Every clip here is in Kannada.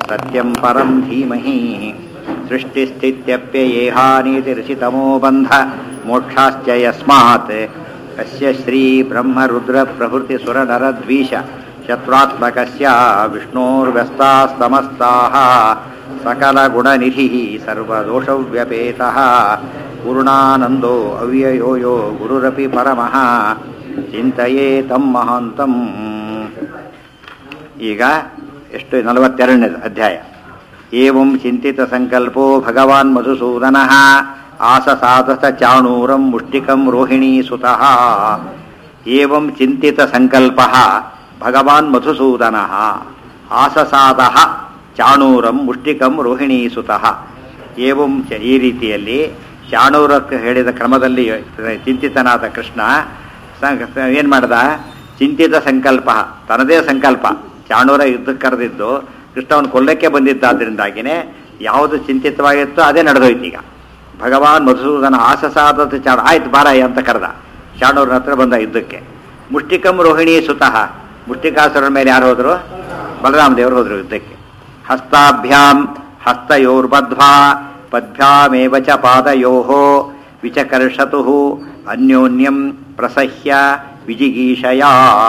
सत्यं परं धीमहि सृष्टिस्थित्यप्ययेहानीतिरचितमो बन्ध मोक्षाश्च यस्मात् कस्य श्रीब्रह्मरुद्रप्रभृतिसुरनरद्वीष शत्रुत्मकस्य विष्णोर्व्यस्तास्तमस्ताः सकलगुणनिधिः सर्वदोषव्यपेतः पूर्णानन्दो अव्ययो यो गुरुरपि परमः ಚಿಂತೆಯೇ ತಮ್ಮ ಮಹಾಂತಂ ಈಗ ಎಷ್ಟು ನಲವತ್ತೆರಡನೇದು ಅಧ್ಯಾಯ ಏವಂ ಚಿಂತಿತ ಸಂಕಲ್ಪೋ ಭಗವಾನ್ ಮಧುಸೂದನ ಆಸಸಾದಸ ಚಾಣೂರಂ ಮುಷ್ಟಿಕಂ ರೋಹಿಣೀ ಸುತಃ ಏವಂ ಚಿಂತಿತ ಸಂಕಲ್ಪ ಭಗವಾನ್ ಮಧುಸೂದನ ಆಸಸಾದ ಚಾಣೂರಂ ಮುಷ್ಟಿಕಂ ರೋಹಿಣೀ ಸುತಃ ಏವಂ ಚ ಈ ರೀತಿಯಲ್ಲಿ ಚಾಣೂರಕ್ಕೆ ಹೇಳಿದ ಕ್ರಮದಲ್ಲಿ ಚಿಂತಿತನಾದ ಕೃಷ್ಣ ಏನು ಮಾಡ್ದ ಚಿಂತಿತ ಸಂಕಲ್ಪ ತನ್ನದೇ ಸಂಕಲ್ಪ ಚಾಣೂರ ಯುದ್ಧಕ್ಕೆ ಕರೆದಿದ್ದು ಕೃಷ್ಣವನ್ನು ಕೊಲ್ಲಕ್ಕೆ ಬಂದಿದ್ದಾದ್ರಿಂದಾಗಿನೇ ಯಾವುದು ಚಿಂತಿತವಾಗಿತ್ತೋ ಅದೇ ನಡೆದೋಯ್ತು ಈಗ ಭಗವಾನ್ ಮಧುಸೂದನ ಆಸಸಾದ ಚಾಣ ಆಯ್ತು ಬಾರಾಯ ಅಂತ ಕರೆದ ಚಾಣೂರನ ಹತ್ರ ಬಂದ ಯುದ್ಧಕ್ಕೆ ಮುಷ್ಟಿಕಂ ರೋಹಿಣಿ ಸುತಃ ಮುಷ್ಟಿಕಾಸುರನ ಮೇಲೆ ಯಾರು ಹೋದ್ರು ಬಲರಾಮ ದೇವರು ಹೋದ್ರು ಯುದ್ಧಕ್ಕೆ ಹಸ್ತಾಭ್ಯಾಂ ಹಸ್ತಯೋರ್ಬದ್ಧ್ವಾ ಪದ್ಭ್ಯಾಮೇವ ಚ ಪಾದಯೋ ವಿಚಕರ್ಷತು ಅನ್ಯೋನ್ಯಂ ಪ್ರಸಹ್ಯ ವಿಜಿಗೀಷಯ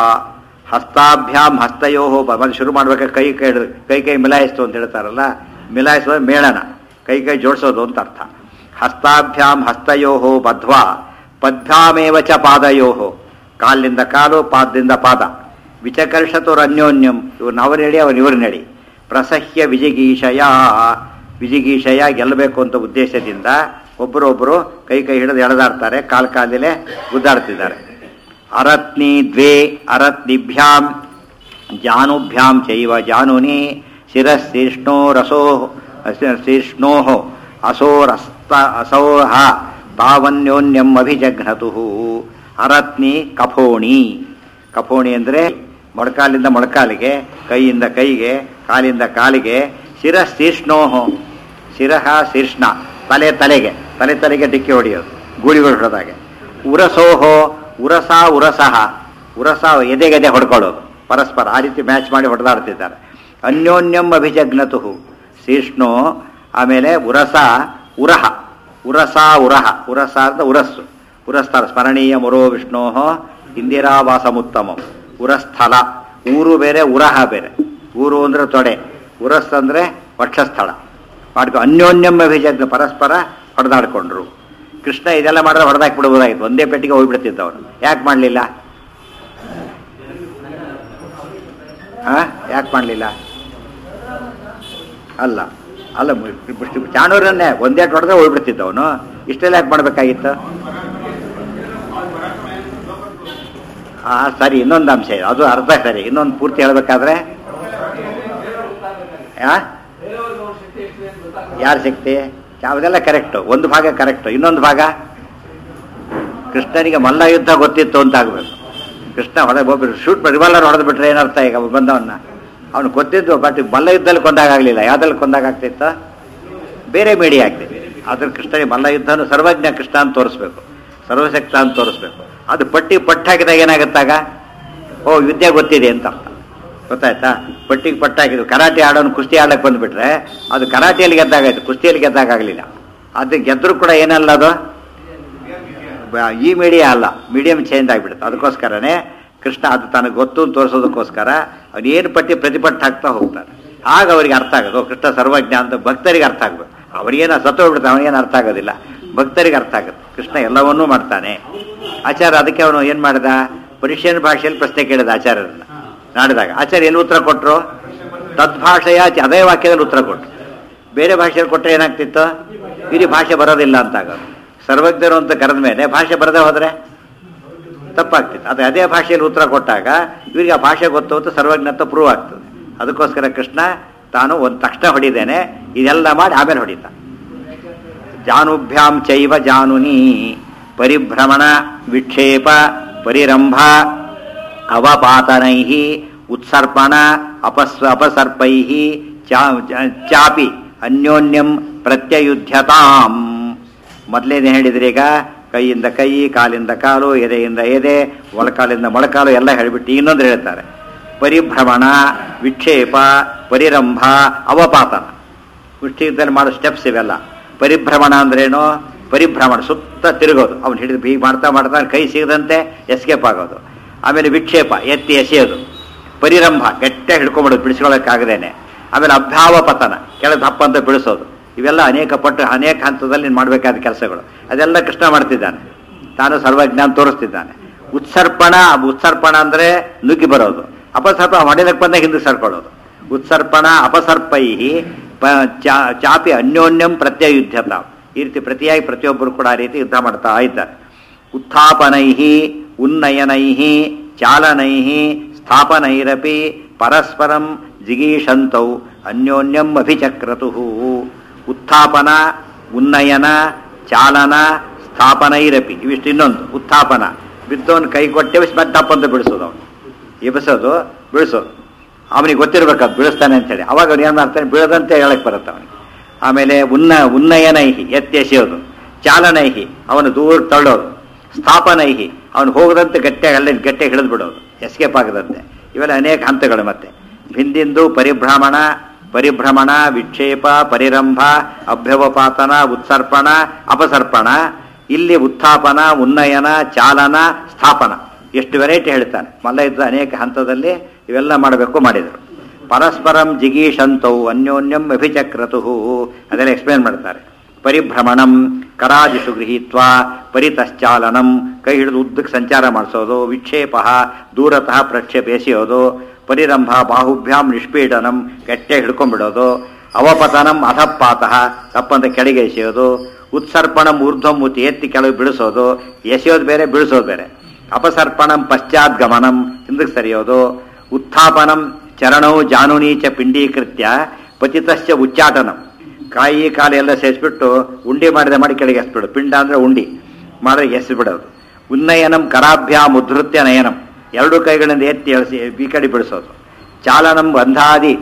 ಹಸ್ತಾಭ್ಯಾಂ ಹಸ್ತಯೋ ಮತ್ತೆ ಶುರು ಮಾಡ್ಬೇಕಾದ್ರೆ ಕೈ ಕೈ ಕೈ ಕೈ ಮಿಲಾಯಿಸ್ತು ಅಂತ ಹೇಳ್ತಾರಲ್ಲ ಮಿಲಾಯಿಸೋದು ಮೇಳನ ಕೈ ಕೈ ಜೋಡಿಸೋದು ಅಂತ ಅರ್ಥ ಹಸ್ತಾಭ್ಯಾಂ ಹಸ್ತಯೋ ಬದ್ಧ್ವಾ ಪದ್ಭ್ಯಾಮೇವ ಚ ಪಾದಯೋ ಕಾಲಿನಿಂದ ಕಾಲು ಪಾದದಿಂದ ಪಾದ ವಿಚಕರ್ಷತೋರ್ ಅನ್ಯೋನ್ಯಂ ಇವ್ರನ್ನ ಅವರು ನಡಿ ಅವ್ರು ಇವ್ರು ನಡಿ ಪ್ರಸಹ್ಯ ವಿಜಿಗೀಷಯ ವಿಜಿಗೀಷಯ ಗೆಲ್ಲಬೇಕು ಅಂತ ಉದ್ದೇಶದಿಂದ ಒಬ್ಬರೊಬ್ಬರು ಕೈ ಕೈ ಹಿಡಿದು ಎಳೆದಾಡ್ತಾರೆ ಕಾಲ್ ಕಾಲದಲ್ಲೇ ಗುದ್ದಾಡ್ತಿದ್ದಾರೆ ಅರತ್ನಿ ದ್ವೇ ಅರತ್ನಿಭ್ಯಾಂ ಜಾನುಭ್ಯಾಂ ಚೈವ ಜಾನುನಿ ಶಿರಶೀರ್ಷ್ಣೋ ರಸೋ ಶೀರ್ಷ್ಣೋ ಅಸೋರಸ್ತ ಅಸೋಹ ತಾವನ್ಯೋನ್ಯಂ ಅಭಿಜಘ್ನತು ಅರತ್ನಿ ಕಫೋಣಿ ಕಫೋಣಿ ಅಂದರೆ ಮೊಳಕಾಲಿಂದ ಮೊಳಕಾಲಿಗೆ ಕೈಯಿಂದ ಕೈಗೆ ಕಾಲಿಂದ ಕಾಲಿಗೆ ಶಿರಶೀರ್ಷ್ಣೋಹೋ ಶಿರಹ ಶೀರ್ಷ್ಣ ತಲೆ ತಲೆಗೆ ತಲೆ ತಲೆಗೆ ಡಿಕ್ಕಿ ಹೊಡೆಯೋದು ಗೂಳಿಗಳು ಹೊಡೆದಾಗೆ ಉರಸೋಹೋ ಉರಸ ಉರಸಹ ಉರಸ ಎದೆಗೆದೆ ಹೊಡ್ಕೊಳ್ಳೋದು ಪರಸ್ಪರ ಆ ರೀತಿ ಮ್ಯಾಚ್ ಮಾಡಿ ಹೊಡೆದಾಡ್ತಿದ್ದಾರೆ ಅನ್ಯೋನ್ಯಂ ಅಭಿಜಗ್ನತು ಶೀರ್ಷ್ಣು ಆಮೇಲೆ ಉರಸ ಉರಹ ಉರಸ ಉರಹ ಉರಸ ಅಂತ ಉರಸ್ಸು ಉರಸ್ಥಲ ಸ್ಮರಣೀಯ ಮುರೋ ವಿಷ್ಣೋ ಇಂದಿರಾವಾಸಮುತ್ತಮಂ ಉರಸ್ಥಲ ಊರು ಬೇರೆ ಉರಹ ಬೇರೆ ಊರು ಅಂದ್ರೆ ತೊಡೆ ಉರಸ್ ಅಂದ್ರೆ ವಕ್ಷಸ್ಥಳ ಮಾಡ್ಕೊ ಅನ್ಯೋನ್ಯಂ ಅಭಿಜಗ್ನ ಪರಸ್ಪರ ಹೊಡೆದಾಡ್ಕೊಂಡ್ರು ಕೃಷ್ಣ ಇದೆಲ್ಲ ಮಾಡಿದ್ರೆ ಹೊಡೆದಾಕಿ ಬಿಡ್ಬೋದಾಗಿತ್ತು ಒಂದೇ ಪೆಟ್ಟಿಗೆ ಹೋಗ್ಬಿಡ್ತಿದ್ದ ಅವನು ಯಾಕೆ ಮಾಡಲಿಲ್ಲ ಆ ಯಾಕೆ ಮಾಡಲಿಲ್ಲ ಅಲ್ಲ ಅಲ್ಲ ಚಾಣೂರನ್ನೇ ಒಂದೇ ಹೊಡೆದ್ರೆ ಹೋಗ್ಬಿಡ್ತಿದ್ದ ಅವನು ಇಷ್ಟೆಲ್ಲ ಯಾಕೆ ಮಾಡಬೇಕಾಗಿತ್ತು ಆ ಸರಿ ಇನ್ನೊಂದು ಅಂಶ ಇದೆ ಅದು ಅರ್ಧ ಸರಿ ಇನ್ನೊಂದು ಪೂರ್ತಿ ಹೇಳ್ಬೇಕಾದ್ರೆ ಯಾರ ಶಕ್ತಿ ಯಾವುದೆಲ್ಲ ಕರೆಕ್ಟು ಒಂದು ಭಾಗ ಕರೆಕ್ಟು ಇನ್ನೊಂದು ಭಾಗ ಕೃಷ್ಣನಿಗೆ ಮಲ್ಲ ಯುದ್ಧ ಗೊತ್ತಿತ್ತು ಅಂತ ಆಗಬೇಕು ಕೃಷ್ಣ ಹೊಡೆ ಒಬ್ಬರು ಶೂಟ್ ರಿವಾಲ್ವರ್ ಹೊಡೆದು ಬಿಟ್ರೆ ಏನರ್ಥ ಈಗ ಬಂದವನ್ನ ಅವನು ಗೊತ್ತಿದ್ದು ಬಟ್ ಮಲ್ಲ ಯುದ್ಧದಲ್ಲಿ ಕೊಂದಾಗಲಿಲ್ಲ ಯಾವ್ದ್ರಲ್ಲಿ ಕೊಂದಾಗ್ತಿತ್ತು ಬೇರೆ ಮೀಡಿಯಾ ಆಗ್ತಿದೆ ಅದ್ರ ಕೃಷ್ಣನಿಗೆ ಮಲ್ಲ ಯುದ್ಧನೂ ಸರ್ವಜ್ಞ ಕೃಷ್ಣ ಅಂತ ತೋರಿಸ್ಬೇಕು ಸರ್ವಶಕ್ತ ಅಂತ ತೋರಿಸ್ಬೇಕು ಅದು ಪಟ್ಟಿ ಪಟ್ಟಾಕಿದಾಗ ಏನಾಗುತ್ತಾಗ ಓ ವಿದ್ಯೆ ಗೊತ್ತಿದೆ ಅಂತ ಅರ್ಥ ಗೊತ್ತಾಯ್ತಾ ಪಟ್ಟಿಗೆ ಪಟ್ಟಾಕಿದ್ರು ಕರಾಟೆ ಆಡೋನು ಕುಸ್ತಿ ಆಡಕ್ಕೆ ಬಂದುಬಿಟ್ರೆ ಅದು ಕರಾಟೆಯಲ್ಲಿ ಗೆದ್ದಾಗಾಯ್ತು ಕುಸ್ತಿಯಲ್ಲಿ ಗೆದ್ದಾಗಲಿಲ್ಲ ಅದು ಗೆದ್ದರೂ ಕೂಡ ಏನಲ್ಲ ಅದು ಈ ಮೀಡಿಯಾ ಅಲ್ಲ ಮೀಡಿಯಂ ಚೇಂಜ್ ಆಗಿಬಿಡುತ್ತೆ ಅದಕ್ಕೋಸ್ಕರನೇ ಕೃಷ್ಣ ಅದು ತನಗೆ ಗೊತ್ತು ಅಂತ ತೋರಿಸೋದಕ್ಕೋಸ್ಕರ ಅವ್ನು ಏನು ಪಟ್ಟಿ ಪ್ರತಿಪಟ್ಟು ಹಾಕ್ತಾ ಹೋಗ್ತಾನೆ ಆಗ ಅವರಿಗೆ ಅರ್ಥ ಆಗೋದು ಕೃಷ್ಣ ಸರ್ವಜ್ಞ ಅಂತ ಭಕ್ತರಿಗೆ ಅರ್ಥ ಆಗ್ಬೇಕು ಅವರಿಗೇನು ಸತ್ತೋಗ್ಬಿಡ್ತಾನೆ ಅವನಿಗೇನು ಅರ್ಥ ಆಗೋದಿಲ್ಲ ಭಕ್ತರಿಗೆ ಅರ್ಥ ಆಗುತ್ತೆ ಕೃಷ್ಣ ಎಲ್ಲವನ್ನೂ ಮಾಡ್ತಾನೆ ಆಚಾರ್ಯ ಅದಕ್ಕೆ ಅವನು ಏನು ಮಾಡಿದ ಪರ್ಷಿಯನ್ ಭಾಷೆಯಲ್ಲಿ ಪ್ರಶ್ನೆ ಕೇಳಿದ ಆಚಾರ್ಯರನ್ನ ನಾಡಿದಾಗ ಆಚಾರ್ಯ ಎಲ್ಲಿ ಉತ್ತರ ಕೊಟ್ಟರು ತದ್ಭಾಷೆಯ ಅದೇ ವಾಕ್ಯದಲ್ಲಿ ಉತ್ತರ ಕೊಟ್ಟರು ಬೇರೆ ಭಾಷೆಯಲ್ಲಿ ಕೊಟ್ಟರೆ ಏನಾಗ್ತಿತ್ತು ಇಡೀ ಭಾಷೆ ಬರೋದಿಲ್ಲ ಅಂತಾಗೋದು ಸರ್ವಜ್ಞರು ಅಂತ ಕರೆದ ಮೇಲೆ ಭಾಷೆ ಬರದೇ ಹೋದರೆ ತಪ್ಪಾಗ್ತಿತ್ತು ಅದು ಅದೇ ಭಾಷೆಯಲ್ಲಿ ಉತ್ತರ ಕೊಟ್ಟಾಗ ಇವರಿಗೆ ಆ ಭಾಷೆ ಗೊತ್ತು ಅಂತ ಸರ್ವಜ್ಞತ್ವ ಪ್ರೂವ್ ಆಗ್ತದೆ ಅದಕ್ಕೋಸ್ಕರ ಕೃಷ್ಣ ತಾನು ಒಂದು ತಕ್ಷಣ ಹೊಡಿದೇನೆ ಇದೆಲ್ಲ ಮಾಡಿ ಆಮೇಲೆ ಹೊಡಿತ ಜಾನುಭ್ಯಾಂ ಚೈವ ಜಾನುನಿ ಪರಿಭ್ರಮಣ ವಿಕ್ಷೇಪ ಪರಿರಂಭ ಅವಪಾತನೈ ಉತ್ಸರ್ಪಣ ಅಪಸ್ವ ಅಪಸರ್ಪೈ ಚಾಪಿ ಅನ್ಯೋನ್ಯಂ ಪ್ರತ್ಯಯುಧ್ಯತಾಂ ಮೊದಲೇನು ಹೇಳಿದ್ರಿ ಈಗ ಕೈಯಿಂದ ಕೈ ಕಾಲಿಂದ ಕಾಲು ಎದೆಯಿಂದ ಎದೆ ಮೊಳಕಾಲಿಂದ ಮೊಳಕಾಲು ಎಲ್ಲ ಹೇಳಿಬಿಟ್ಟು ಇನ್ನೊಂದು ಹೇಳ್ತಾರೆ ಪರಿಭ್ರಮಣ ವಿಕ್ಷೇಪ ಪರಿರಂಭ ಅವಪಾತನ ಮುಷ್ಟಿಯುದ್ಧದಲ್ಲಿ ಮಾಡೋ ಸ್ಟೆಪ್ಸ್ ಇವೆಲ್ಲ ಪರಿಭ್ರಮಣ ಅಂದ್ರೇನು ಪರಿಭ್ರಮಣ ಸುತ್ತ ತಿರುಗೋದು ಅವ್ನು ಹಿಡಿದು ಹೀಗೆ ಮಾಡ್ತಾ ಮಾಡ್ತಾ ಕೈ ಸಿಗದಂತೆ ಎಸ್ಕೇಪ್ ಆಗೋದು ಆಮೇಲೆ ವಿಕ್ಷೇಪ ಎತ್ತಿ ಎಸೆಯೋದು ಪರಿರಂಭ ಗಟ್ಟಿಯಾಗಿ ಹಿಡ್ಕೊಂಬಿಡೋದು ಬಿಡಿಸ್ಕೊಳ್ಳೋಕ್ಕಾಗದೇನೆ ಆಮೇಲೆ ಅಭ್ಯಾವ ಪತನ ಕೆಳಗೆ ದಪ್ಪ ಅಂತ ಬಿಡಿಸೋದು ಇವೆಲ್ಲ ಅನೇಕ ಪಟ್ಟು ಅನೇಕ ಹಂತದಲ್ಲಿ ಮಾಡಬೇಕಾದ ಕೆಲಸಗಳು ಅದೆಲ್ಲ ಕೃಷ್ಣ ಮಾಡ್ತಿದ್ದಾನೆ ತಾನು ಸರ್ವಜ್ಞಾನ ತೋರಿಸ್ತಿದ್ದಾನೆ ಉತ್ಸರ್ಪಣ ಉತ್ಸರ್ಪಣ ಅಂದರೆ ನುಗ್ಗಿ ಬರೋದು ಅಪಸರ್ಪ ಮಡಿಲಕ್ಕೆ ಬಂದಾಗ ಹಿಂದಕ್ಕೆ ಸರ್ಕೊಳ್ಳೋದು ಉತ್ಸರ್ಪಣ ಅಪಸರ್ಪೈ ಪ ಚಾ- ಚಾಪಿ ಅನ್ಯೋನ್ಯಂ ಪ್ರತ್ಯಯುಧ್ಯತ ಈ ರೀತಿ ಪ್ರತಿಯಾಗಿ ಪ್ರತಿಯೊಬ್ಬರು ಕೂಡ ಆ ರೀತಿ ಯುದ್ಧ ಮಾಡ್ತಾ ಇದ್ದಾರೆ ಉತ್ಥಾಪನೈ ಉನ್ನಯನೈ ಚಾಲನೈ ಸ್ಥಾಪನೈರಪಿ ಪರಸ್ಪರಂ ಜಿಗೀಷಂತೌ ಅನ್ಯೋನ್ಯಂ ಅಭಿಚಕ್ರತು ಉತ್ಥಾಪನ ಉನ್ನಯನ ಚಾಲನ ಸ್ಥಾಪನೈರಪಿ ಇವಿಷ್ಟು ಇನ್ನೊಂದು ಉತ್ಥಾಪನ ಬಿದ್ದವನು ಕೈ ಕೊಟ್ಟೆ ಮತ್ತೆ ದಪ್ಪ ಅಂತ ಬಿಡಿಸೋದು ಅವನು ಎಬ್ಬಿಸೋದು ಬಿಡಿಸೋದು ಅವನಿಗೆ ಗೊತ್ತಿರ್ಬೇಕು ಅದು ಬೀಳಿಸ್ತಾನೆ ಅಂತೇಳಿ ಅವಾಗ ಅವ್ನು ಏನು ಮಾಡ್ತಾನೆ ಬೀಳದಂತೆ ಹೇಳಕ್ ಬರುತ್ತೆ ಅವನಿಗೆ ಆಮೇಲೆ ಉನ್ನ ಉನ್ನಯನೈಹಿ ಎತ್ತಿ ಎಸೆಯೋದು ಚಾಲನೈಹಿ ಅವನು ದೂರ ತಳ್ಳೋದು ಸ್ಥಾಪನೈಹಿ ಅವನು ಹೋಗದಂತೆ ಗಟ್ಟಿಯಾಗಿ ಅಲ್ಲೇ ಗಟ್ಟಿಯಾಗಿ ಹಿಡಿದು ಬಿಡೋದು ಎಸ್ಕೇಪ್ ಆಗದಂತೆ ಇವೆಲ್ಲ ಅನೇಕ ಹಂತಗಳು ಮತ್ತೆ ಹಿಂದಿಂದು ಪರಿಭ್ರಮಣ ಪರಿಭ್ರಮಣ ವಿಕ್ಷೇಪ ಪರಿರಂಭ ಅಭ್ಯವಪಾತನ ಉತ್ಸರ್ಪಣ ಅಪಸರ್ಪಣ ಇಲ್ಲಿ ಉತ್ಥಾಪನ ಉನ್ನಯನ ಚಾಲನ ಸ್ಥಾಪನ ಎಷ್ಟು ವೆರೈಟಿ ಹೇಳ್ತಾನೆ ಮಲ್ಲ ಯುದ್ಧ ಅನೇಕ ಹಂತದಲ್ಲಿ ಇವೆಲ್ಲ ಮಾಡಬೇಕು ಮಾಡಿದರು ಪರಸ್ಪರಂ ಜಿಗೀಷಂತೌ ಅನ್ಯೋನ್ಯಂ ಅಭಿಚಕ್ರತು ಅದೆಲ್ಲ ಎಕ್ಸ್ಪ್ಲೇನ್ ಮಾಡ್ತಾರೆ ಪರಿಭ್ರಮಣಂ ಕರಾದಿಷು ಗೃಹೀತ್ವ ಪರಿತಶ್ಚಾಲನಂ ಕೈ ಹಿಡಿದು ಉದ್ದಕ್ಕೆ ಸಂಚಾರ ಮಾಡಿಸೋದು ವಿಕ್ಷೇಪ ದೂರತಃ ಪ್ರಕ್ಷೇಪ ಎಸೆಯೋದು ಪರಿರಂಭ ಬಾಹುಭ್ಯಾಂ ನಿಷ್ಪೀಡನಂ ಗಟ್ಟೆ ಹಿಡ್ಕೊಂಡ್ಬಿಡೋದು ಅವಪತನಂ ಅಧಪಾತಃ ತಪ್ಪಂತ ಕೆಳಗೆ ಎಸೆಯೋದು ಉತ್ಸರ್ಪಣಂ ಊರ್ಧ್ವಮೂತಿ ಎತ್ತಿ ಕೆಳಗೆ ಬಿಡಿಸೋದು ಎಸೆಯೋದು ಬೇರೆ ಬಿಡಿಸೋದು ಬೇರೆ ಅಪಸರ್ಪಣಂ ಪಶ್ಚಾದ್ಗಮನಂ ಹಿಂದಕ್ಕೆ ಸರಿಯೋದು ಉತ್ಥಾಪನಂ ಚರಣವು ಜಾನುನಿ ಚ ಪಿಂಡೀಕೃತ್ಯ ಪತಿತಶ್ಚ ಉಚ್ಚಾಟನಂ ಕಾಯಿ ಕಾಲು ಎಲ್ಲ ಸೇರಿಸ್ಬಿಟ್ಟು ಉಂಡಿ ಮಾಡಿದ ಮಾಡಿ ಕೆಳಗೆ ಎಸ್ಬಿಡು ಪಿಂಡ ಅಂದ್ರೆ ಉಂಡಿ ಮಾಡಿದ್ರೆ ಎಸ್ಬಿಡೋದು ಉನ್ನಯನಂ ಕರಾಭ್ಯಾಮ್ ಉದ್ಧೃತ್ಯ ನಯನಂ ಎರಡು ಕೈಗಳಿಂದ ಎತ್ತಿ ಎಳಿಸಿ ಈ ಕಡೆ ಬಿಡಿಸೋದು ಚಾಲನಂ ಗಂಧಾದಿ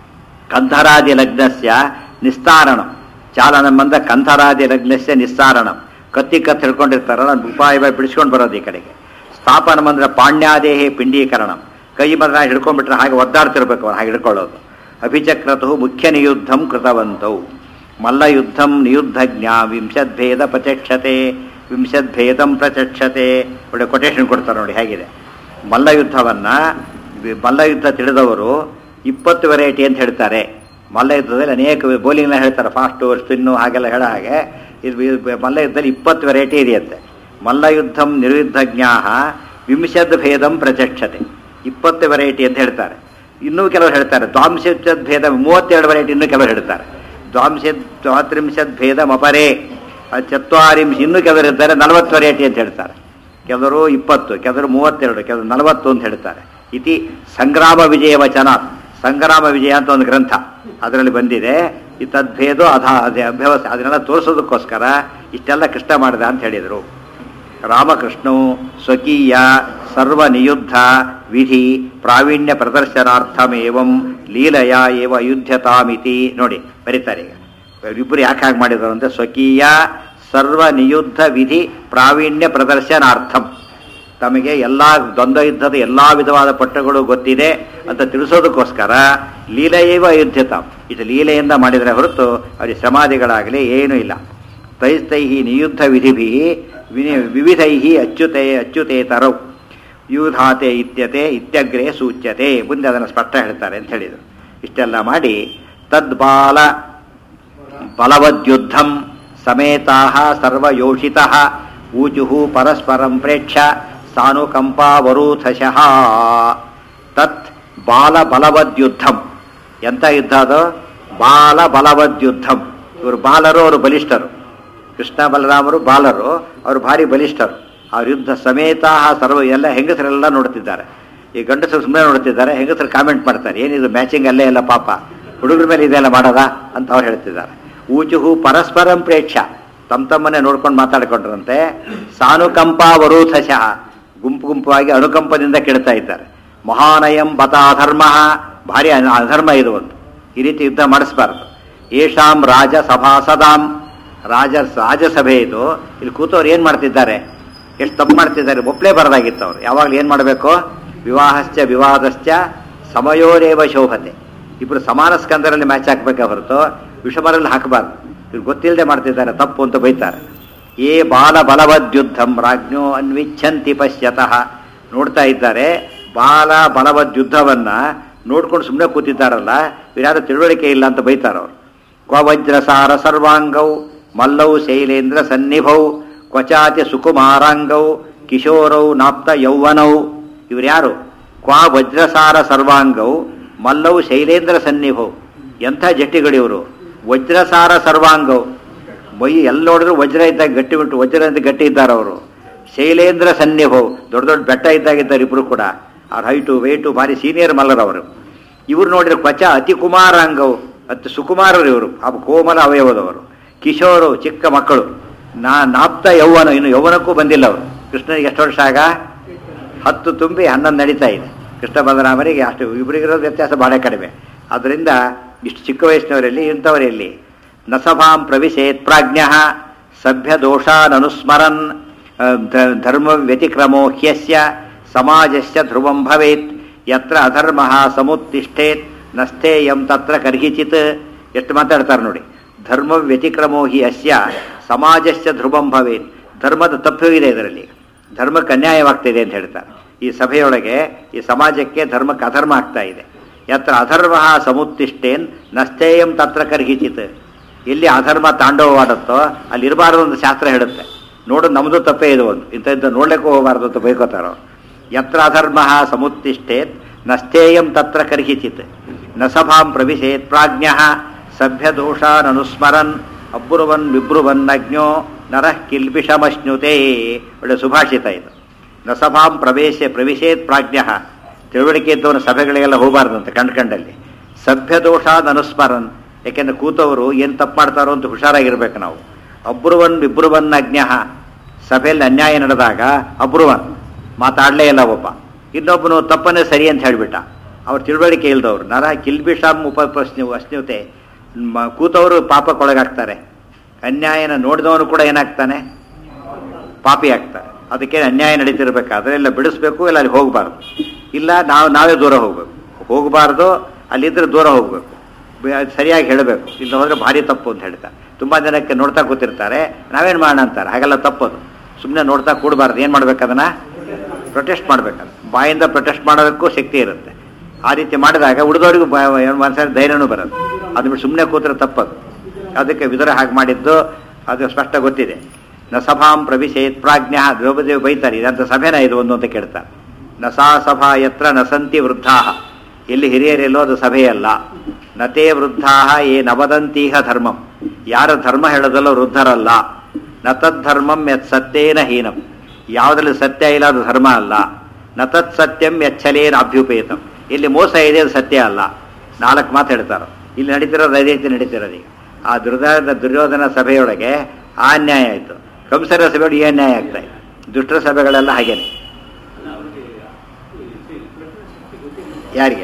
ಕಂಧರಾದಿ ಲಗ್ನಸ್ಯ ನಿಸ್ತಾರಣಂ ಚಾಲನಂ ಅಂದ ಕಂಧರಾದಿ ಲಗ್ನಸ್ಯ ನಿಸ್ತಾರಣಂ ಕತ್ತಿ ಕತ್ತು ಹಿಡ್ಕೊಂಡಿರ್ತಾರಲ್ಲ ಅದು ಉಪಾಯ ಬಿಡಿಸ್ಕೊಂಡು ಬರೋದು ಈ ಕಡೆಗೆ ಸ್ಥಾಪನಂ ಅಂದ್ರೆ ಪಾಣ್ಯಾದೇಹಿ ಪಿಂಡೀಕರಣಂ ಕೈ ಮಾತ್ರ ಹಿಡ್ಕೊಂಡ್ಬಿಟ್ರೆ ಹಾಗೆ ಒದ್ದಾಡ್ತಿರ್ಬೇಕು ಅವ್ರು ಹಾಗೆ ಹಿಡ್ಕೊಳ್ಳೋದು ಅಭಿಚಕ್ರತು ಮುಖ್ಯ ನಿಯುದ್ಧಂ ಕೃತವಂತೌ ಮಲ್ಲಯುದ್ಧಂ ನಿಯುದ್ಧಜ್ಞ ವಿಂಶದ್ಭೇದ ಪ್ರಚಕ್ಷತೆ ವಿಂಶದ್ಭೇದಂ ಪ್ರಚಕ್ಷತೆ ಒಳ್ಳೆ ಕೊಟೇಶನ್ ಕೊಡ್ತಾರೆ ನೋಡಿ ಹೇಗಿದೆ ಮಲ್ಲಯುದ್ಧವನ್ನ ವಿ- ಮಲ್ಲಯುದ್ಧ ತಿಳಿದವರು ಇಪ್ಪತ್ತು ವೆರೈಟಿ ಅಂತ ಹೇಳ್ತಾರೆ ಮಲ್ಲಯುದ್ಧದಲ್ಲಿ ಅನೇಕ ಬೌಲಿಂಗ್ನ ಹೇಳ್ತಾರೆ ಫಾಸ್ಟು ಸ್ಪಿನ್ನು ಹಾಗೆಲ್ಲ ಹೇಳೋ ಹಾಗೆ ಇದು ಇದು ಮಲ್ಲಯುದ್ಧದಲ್ಲಿ ಇಪ್ಪತ್ತು ವೆರೈಟಿ ಇದೆಯಂತೆ ಮಲ್ಲಯುದ್ಧಂ ನಿರ್ಯುದ್ಧಜ್ಞಾ ವಿಂಶದ್ ಭೇದಂ ಪ್ರಚಕ್ಷತೆ ಇಪ್ಪತ್ತು ವೆರೈಟಿ ಅಂತ ಹೇಳ್ತಾರೆ ಇನ್ನೂ ಕೆಲವರು ಹೇಳ್ತಾರೆ ದ್ವಾಂಶದ್ ಭೇದ ಮೂವತ್ತೆರಡು ವೆರೈಟಿ ಇನ್ನೂ ಕೆಲವರು ಹೇಳ್ತಾರೆ ದ್ವಾಂಶದ್ ದ್ವಾತ್ರಿಂಶದ್ ಭೇದಂ ಅಪರೇ ಅಹ್ ಚತ್ವಾರಿಂಶ ಇನ್ನೂ ಕೆಲವರು ಇದ್ದಾರೆ ನಲವತ್ತು ವೆರೈಟಿ ಅಂತ ಹೇಳ್ತಾರೆ ಕೆಲವರು ಇಪ್ಪತ್ತು ಕೆಲವರು ಮೂವತ್ತೆರಡು ಕೆಲವರು ನಲವತ್ತು ಅಂತ ಹೇಳ್ತಾರೆ ಇತಿ ಸಂಗ್ರಾಮ ವಿಜಯ ವಚನ ಸಂಗ್ರಾಮ ವಿಜಯ ಅಂತ ಒಂದು ಗ್ರಂಥ ಅದರಲ್ಲಿ ಬಂದಿದೆ ಈ ತದ್ಭೇದೋ ಅಧ ಅದೇ ಅಭ್ಯವಸ್ಥೆ ಅದನ್ನೆಲ್ಲ ತೋರಿಸೋದಕ್ಕೋಸ್ಕರ ಇಷ್ಟೆಲ್ಲ ಕೃಷ್ಣ ಮಾಡಿದ ಅಂತ ಹೇಳಿದರು ರಾಮಕೃಷ್ಣು ಸ್ವಕೀಯ ಸರ್ವ ನಿಯುದ್ಧ ವಿಧಿ ಪ್ರಾವೀಣ್ಯ ಪ್ರದರ್ಶನಾರ್ಥಮೇವಂ ಲೀಲಯ ಏವ ಯುದ್ಧತಾಮಿತಿ ನೋಡಿ ಬರೀತಾರೆ ಈಗ ಇಬ್ಬರು ಯಾಕೆ ಹಾಗೆ ಮಾಡಿದ್ರು ಅಂದ್ರೆ ಸ್ವಕೀಯ ಸರ್ವ ನಿಯುದ್ಧ ವಿಧಿ ಪ್ರಾವೀಣ್ಯ ಪ್ರದರ್ಶನಾರ್ಥಂ ತಮಗೆ ಎಲ್ಲ ದ್ವಂದ್ವ ಯುದ್ಧದ ಎಲ್ಲಾ ವಿಧವಾದ ಪಟ್ಟಗಳು ಗೊತ್ತಿದೆ ಅಂತ ತಿಳಿಸೋದಕ್ಕೋಸ್ಕರ ಲೀಲೆಯೇವ ಯುದ್ಧತಾಂ ಇದು ಲೀಲೆಯಿಂದ ಮಾಡಿದರೆ ಹೊರತು ಅವರಿಗೆ ಸಮಾಧಿಗಳಾಗಲಿ ಏನೂ ಇಲ್ಲ ತೈಸ್ತೈ ನಿಯುದ್ಧ ವಿಧಿಭಿ ವಿವಿಧೈ ಅಚ್ಯುತೆ ಅಚ್ಯುತೇತರೌ ಯೂಧಾತೆ ಇತ್ಯತೆ ಇತ್ಯಗ್ರೆ ಸೂಚ್ಯತೆ ಮುಂದೆ ಅದನ್ನು ಸ್ಪಷ್ಟ ಹೇಳ್ತಾರೆ ಅಂತ ಹೇಳಿದರು ಇಷ್ಟೆಲ್ಲ ಮಾಡಿ ತದ್ಬಾಲ ಬಲವದ್ಯುದ್ಧಂ ಸಮೇತಾ ಸರ್ವಯೋಷಿತ ಊಚು ಪರಸ್ಪರಂ ಪ್ರೇಕ್ಷ ಸಾನುಕಂಪಾವರೂಥಶಃ ತತ್ ಬಾಲ ಬಲವದ್ಯುದ್ಧಂ ಎಂಥ ಯುದ್ಧ ಅದು ಬಾಲ ಬಲವದ್ಯುದ್ಧಂ ಇವರು ಬಾಲರು ಅವರು ಬಲಿಷ್ಠರು ಕೃಷ್ಣ ಬಲರಾಮರು ಬಾಲರು ಅವರು ಭಾರಿ ಬಲಿಷ್ಠರು ಅವ್ರ ಯುದ್ಧ ಸಮೇತ ಸರ್ವ ಎಲ್ಲ ಹೆಂಗಸರೆಲ್ಲ ನೋಡ್ತಿದ್ದಾರೆ ಈ ಗಂಡಸರು ಸುಮ್ಮನೆ ನೋಡ್ತಿದ್ದಾರೆ ಹೆಂಗಸರು ಕಾಮೆಂಟ್ ಮಾಡ್ತಾರೆ ಏನಿದು ಮ್ಯಾಚಿಂಗ್ ಅಲ್ಲೇ ಇಲ್ಲ ಪಾಪ ಹುಡುಗರ ಮೇಲೆ ಇದೆಲ್ಲ ಮಾಡೋದಾ ಅಂತ ಅವ್ರು ಹೇಳ್ತಿದ್ದಾರೆ ಊಚುಹು ಪರಸ್ಪರಂ ಪ್ರೇಕ್ಷ ತಮ್ಮ ತಮ್ಮನ್ನೇ ನೋಡ್ಕೊಂಡು ಮಾತಾಡ್ಕೊಂಡ್ರಂತೆ ಸಾನುಕಂಪಾವರೂಥಶಃ ಗುಂಪು ಗುಂಪಾಗಿ ಅನುಕಂಪದಿಂದ ಕೆಡ್ತಾ ಇದ್ದಾರೆ ಮಹಾನಯಂ ಬತ ಅಧರ್ಮ ಭಾರಿ ಅನ- ಅಧರ್ಮ ಇದು ಒಂದು ಈ ರೀತಿ ಯುದ್ಧ ಮಾಡಿಸ್ಬಾರ್ದು ಏಷಾಂ ರಾಜ ಸಭಾಸದಾಂ ರಾಜ ರಾಜಸಭೆ ಇದು ಇಲ್ಲಿ ಕೂತವ್ರು ಏನು ಮಾಡ್ತಿದ್ದಾರೆ ಎಷ್ಟು ತಪ್ಪು ಮಾಡ್ತಿದ್ದಾರೆ ಒಪ್ಪಲೇ ಬರದಾಗಿತ್ತು ಅವ್ರು ಯಾವಾಗಲೂ ಏನು ಮಾಡಬೇಕು ವಿವಾಹಶ್ಚ ವಿವಾದಶ್ಚ ಸಮಯೋರೇವ ಶೋಭತೆ ಇಬ್ಬರು ಸಮಾನ ಸ್ಕಂದರಲ್ಲಿ ಮ್ಯಾಚ್ ಹಾಕ್ಬೇಕೆ ಹೊರತು ವಿಷಮರಲ್ಲಿ ಹಾಕಬಾರ್ದು ಇವ್ರು ಗೊತ್ತಿಲ್ಲದೆ ಮಾಡ್ತಿದ್ದಾರೆ ತಪ್ಪು ಅಂತ ಬೈತಾರೆ ಏ ಬಾಲ ಬಲವದ್ಯುದ್ಧಂ ರಾಜ್ಞೋ ಅನ್ವಿಚ್ಛಂತಿ ಪಶ್ಯತಃ ನೋಡ್ತಾ ಇದ್ದಾರೆ ಬಾಲ ಬಲವದ್ಯುದ್ಧವನ್ನ ನೋಡ್ಕೊಂಡು ಸುಮ್ಮನೆ ಕೂತಿದ್ದಾರಲ್ಲ ಇವ್ರ್ಯಾರು ತಿಳುವಳಿಕೆ ಇಲ್ಲ ಅಂತ ಬೈತಾರ ಅವರು ಕ್ವವಜ್ರಸಾರ ಸರ್ವಾಂಗೌ ಮಲ್ಲೌ ಶೈಲೇಂದ್ರ ಸನ್ನಿಭೌ ಕ್ವಚಾತಿ ಸುಕುಮಾರಾಂಗೌ ಕಿಶೋರೌ ನಾಪ್ತ ಯೌವನೌ ಇವ್ರ್ಯಾರು ಕ್ವಾ ವಜ್ರಸಾರ ಸರ್ವಾಂಗೌ ಮಲ್ಲೌ ಶೈಲೇಂದ್ರ ಸನ್ನಿಭೌ ಎಂಥ ಜಟ್ಟಿಗಳಿವರು ವಜ್ರಸಾರ ಸರ್ವಾಂಗೌ ಮೈ ಎಲ್ಲ ನೋಡಿದ್ರು ವಜ್ರ ಇದ್ದಾಗ ಗಟ್ಟಿ ಬಿಟ್ಟು ವಜ್ರ ಅಂತ ಗಟ್ಟಿ ಇದ್ದಾರೆ ಅವರು ಶೈಲೇಂದ್ರ ಸನ್ನಿಭವ್ ದೊಡ್ಡ ದೊಡ್ಡ ಬೆಟ್ಟ ಇದ್ದಾಗಿದ್ದಾರೆ ಇಬ್ರು ಕೂಡ ಅವ್ರ ಹೈಟು ವೇಟು ಭಾರಿ ಸೀನಿಯರ್ ಮಲ್ಲರವರು ಇವ್ರು ನೋಡಿದ್ರೆ ಕ್ವಚ ಅತಿ ಕುಮಾರಾಂಗವು ಅತಿ ಸುಕುಮಾರರು ಇವರು ಆ ಕೋಮಲ ಅವಯವದವರು ಕಿಶೋರು ಚಿಕ್ಕ ಮಕ್ಕಳು ನಾ ನಾಪ್ತ ಯೌವನ ಇನ್ನು ಯೌವನಕ್ಕೂ ಬಂದಿಲ್ಲ ಅವರು ಕೃಷ್ಣನಿಗೆ ಎಷ್ಟು ವರ್ಷ ಆಗ ಹತ್ತು ತುಂಬಿ ಹನ್ನೊಂದು ನಡೀತಾ ಇದೆ ಕೃಷ್ಣ ಬಲರಾಮರಿಗೆ ಅಷ್ಟು ಇಬ್ಬರಿಗಿರೋದು ವ್ಯತ್ಯಾಸ ಬಹಳ ಕಡಿಮೆ ಆದ್ದರಿಂದ ಇಷ್ಟು ಚಿಕ್ಕ ವಯಸ್ಸಿನವರಲ್ಲಿ ಇಂಥವರಲ್ಲಿ ನಸಭಾಂ ಪ್ರವಿಶೇತ್ ಪ್ರಾಜ್ಞ ಸಭ್ಯ ದೋಷಾನನುಸ್ಮರನ್ ಆ, ಧ- ಧರ್ಮ ವ್ಯತಿಕ್ರಮೋ ಹ್ಯಸ್ಯ ಸಮಾಜಸ್ಯ ಧ್ರುವಂ ಭವೇತ್ ಯತ್ರ ಅಧರ್ಮ ಸಮುತ್ತಿಷ್ಠೇತ್ ನಸ್ಥೇಯಂ ತತ್ರ ಕರ್ಹಿಚಿತ್ ಎಷ್ಟು ಮಾತಾಡ್ತಾರೆ ನೋಡಿ ಧರ್ಮ ವ್ಯತಿಕ್ರಮೋ ಹಿ ಅಸ್ಯ ಸಮಾಜಸ್ಯ ಧ್ರುವಂ ಭವೇತ್ ಧರ್ಮದ ತಪ್ಪು ಇದೆ ಇದರಲ್ಲಿ ಧರ್ಮಕ್ಕೆ ಅನ್ಯಾಯವಾಗ್ತಿದೆ ಅಂತ ಹೇಳ್ತಾರೆ ಈ ಸಭೆಯೊಳಗೆ ಈ ಸಮಾಜಕ್ಕೆ ಧರ್ಮಕ್ಕೆ ಅಧರ್ಮ ಆಗ್ತಾ ಇದೆ ಯತ್ರ ಅಧರ್ಮ ಸಮುತ್ತಿಷ್ಟೇನ್ ನಸ್ಥೇಯಂ ತತ್ರ ಕರ್ಹಿಚಿತ್ ಎಲ್ಲಿ ಅಧರ್ಮ ತಾಂಡವವಾಡುತ್ತೋ ಅಲ್ಲಿ ಇರಬಾರದು ಅಂತ ಶಾಸ್ತ್ರ ಹೇಳುತ್ತೆ ನೋಡು ನಮ್ಮದು ತಪ್ಪೇ ಇದು ಒಂದು ಇಂಥದ್ದು ನೋಡ್ಲಿಕ್ಕೂ ಹೋಗಬಾರ್ದು ಅಂತ ಬೈಕೋತಾರೋ ಯತ್ರ ಅಧರ್ಮ ಸಮುತ್ತಿಷ್ಟೇತ್ ನಸ್ಥೇಯಂ ತತ್ರ ಕರ್ಹಿಚಿತ್ ನ ಸಭಾಂ ಪ್ರವಿಶೇತ್ ಪ್ರಾಜ್ಞ ಸಭ್ಯ ದೋಷಾನನುಸ್ಮರನ್ ಅಬ್ರುವನ್ ವಿಬ್ರುವನ್ನಜ್ಞೋ ನರಃ ಕಿಲ್ಬಿಷಮಶ್ನುತೆ ಒಳ್ಳೆ ಸುಭಾಷಿತ ಇದು ನ ಸಭಾಂ ಪ್ರವೇಶ ಪ್ರವಿಶೇತ್ ಪ್ರಾಜ್ಞ ತಿಳುವಳಿಕೆ ಇದ್ದವನ ಸಭೆಗಳಿಗೆಲ್ಲ ಹೋಗಬಾರ್ದಂತೆ ಕಂಡು ಕಂಡಲ್ಲಿ ಸಭ್ಯ ದೋಷಾದನುಸ್ಮರನ್ ಯಾಕೆಂದ್ರೆ ಕೂತವರು ಏನು ತಪ್ಪು ಮಾಡ್ತಾರೋ ಅಂತ ಹುಷಾರಾಗಿರ್ಬೇಕು ನಾವು ಅಬ್ರುವನ್ ವಿಬ್ರುವನ್ ಅಜ್ಞ ಸಭೆಯಲ್ಲಿ ಅನ್ಯಾಯ ನಡೆದಾಗ ಅಬ್ರುವನ್ ಮಾತಾಡಲೇ ಇಲ್ಲ ಒಬ್ಬ ಇನ್ನೊಬ್ಬನು ತಪ್ಪನ್ನೇ ಸರಿ ಅಂತ ಹೇಳಿಬಿಟ್ಟ ಅವ್ರ ತಿಳುವಳಿಕೆ ಇಲ್ದವ್ರು ನರ ಕಿಲ್ಬಿಷಾಂ ಉಪ ಪ್ರಶ್ನೆ ಅಶ್ನ್ಯತೆ ಮ- ಕೂತವರು ಪಾಪಕ್ಕೊಳಗಾಗ್ತಾರೆ ಅನ್ಯಾಯನ ನೋಡಿದವನು ಕೂಡ ಏನಾಗ್ತಾನೆ ಪಾಪಿ ಆಗ್ತಾರೆ ಅದಕ್ಕೆ ಅನ್ಯಾಯ ನಡೀತಿರ್ಬೇಕಾದ್ರೆ ಇಲ್ಲ ಬಿಡಿಸ್ಬೇಕು ಇಲ್ಲ ಅಲ್ಲಿ ಹೋಗಬಾರ್ದು ಇಲ್ಲ ನಾವು ನಾವೇ ದೂರ ಹೋಗ್ಬೇಕು ಹೋಗಬಾರ್ದು ಅಲ್ಲಿದ್ರೆ ದೂರ ಹೋಗ್ಬೇಕು ಬೆ- ಅದ್ ಸರಿಯಾಗಿ ಹೇಳಬೇಕು ಇಲ್ಲ ಹೋದ್ರೆ ಭಾರಿ ತಪ್ಪು ಅಂತ ಹೇಳ್ತಾರೆ ತುಂಬಾ ಜನಕ್ಕೆ ನೋಡ್ತಾ ಕೂತಿರ್ತಾರೆ ನಾವೇನು ಮಾಡೋಣ ಅಂತಾರೆ ಹಾಗೆಲ್ಲ ತಪ್ಪದು ಸುಮ್ಮನೆ ನೋಡ್ತಾ ಕೂಡಬಾರ್ದು ಏನು ಮಾಡ್ಬೇಕು ಅದನ್ನ ಪ್ರೊಟೆಸ್ಟ್ ಮಾಡ್ಬೇಕಲ್ಲ ಬಾಯಿಂದ ಪ್ರೊಟೆಸ್ಟ್ ಮಾಡೋದಕ್ಕೂ ಶಕ್ತಿ ಇರುತ್ತೆ ಆ ರೀತಿ ಮಾಡಿದಾಗ ಉಳಿದವರಿಗೂ ಒಂದ್ಸರಿ ಧೈರ್ಯನೂ ಬರೋದು ಅದು ಬಿಟ್ಟು ಸುಮ್ಮನೆ ಕೂತ್ರೆ ತಪ್ಪದು ಅದಕ್ಕೆ ವಿದುರ ಹಾಗೆ ಮಾಡಿದ್ದು ಅದು ಸ್ಪಷ್ಟ ಗೊತ್ತಿದೆ ನ ಸಭಾಂ ಪ್ರವಿಶೇತ್ ಪ್ರಾಜ್ಞ ದ್ರೌಪದಿ ಬೈತಾರೆ ಇದಂತ ಸಭೆನ ಇದು ಒಂದು ಅಂತ ಕೇಳ್ತಾರೆ ನ ಸಾ ಸಭಾ ಯತ್ರ ನ ಸಂತಿ ವೃದ್ಧಾ ಎಲ್ಲಿ ಹಿರಿಯರೆಲ್ಲೋ ಅದು ಸಭೆಯಲ್ಲ ನತೇ ವೃದ್ಧಾ ಏ ನವದಂತೀಹ ಧರ್ಮಂ ಯಾರ ಧರ್ಮ ಹೇಳೋದಲ್ಲೋ ವೃದ್ಧರಲ್ಲ ನ ತದ್ಧರ್ಮಂ ಯತ್ ಸತ್ಯೇನ ಹೀನಂ ಯಾವುದ್ರಲ್ಲಿ ಸತ್ಯ ಇಲ್ಲ ಅದು ಧರ್ಮ ಅಲ್ಲ ನ ತತ್ ಸತ್ಯಂ ಯಚ್ಛಲೇನ ಅಭ್ಯುಪೇತಂ ಇಲ್ಲಿ ಮೋಸ ಇದೆ ಅದು ಸತ್ಯ ಅಲ್ಲ ನಾಲ್ಕು ಮಾತು ಹೇಳ್ತಾರೆ ಇಲ್ಲಿ ನಡೀತಿರೋದು ಅದೇ ರೀತಿ ನಡೀತಿರೋದು ಈಗ ಆ ದುರ್ಯೋಧನ ದುರ್ಯೋಧನ ಸಭೆಯೊಳಗೆ ಆ ಅನ್ಯಾಯ ಆಯಿತು ಕಂಸರ ಸಭೆಯೊಳಗೆ ಈ ಅನ್ಯಾಯ ಆಗ್ತಾ ಇದೆ ದುಷ್ಟರ ಸಭೆಗಳೆಲ್ಲ ಹಾಗೇನೆ ಯಾರಿಗೆ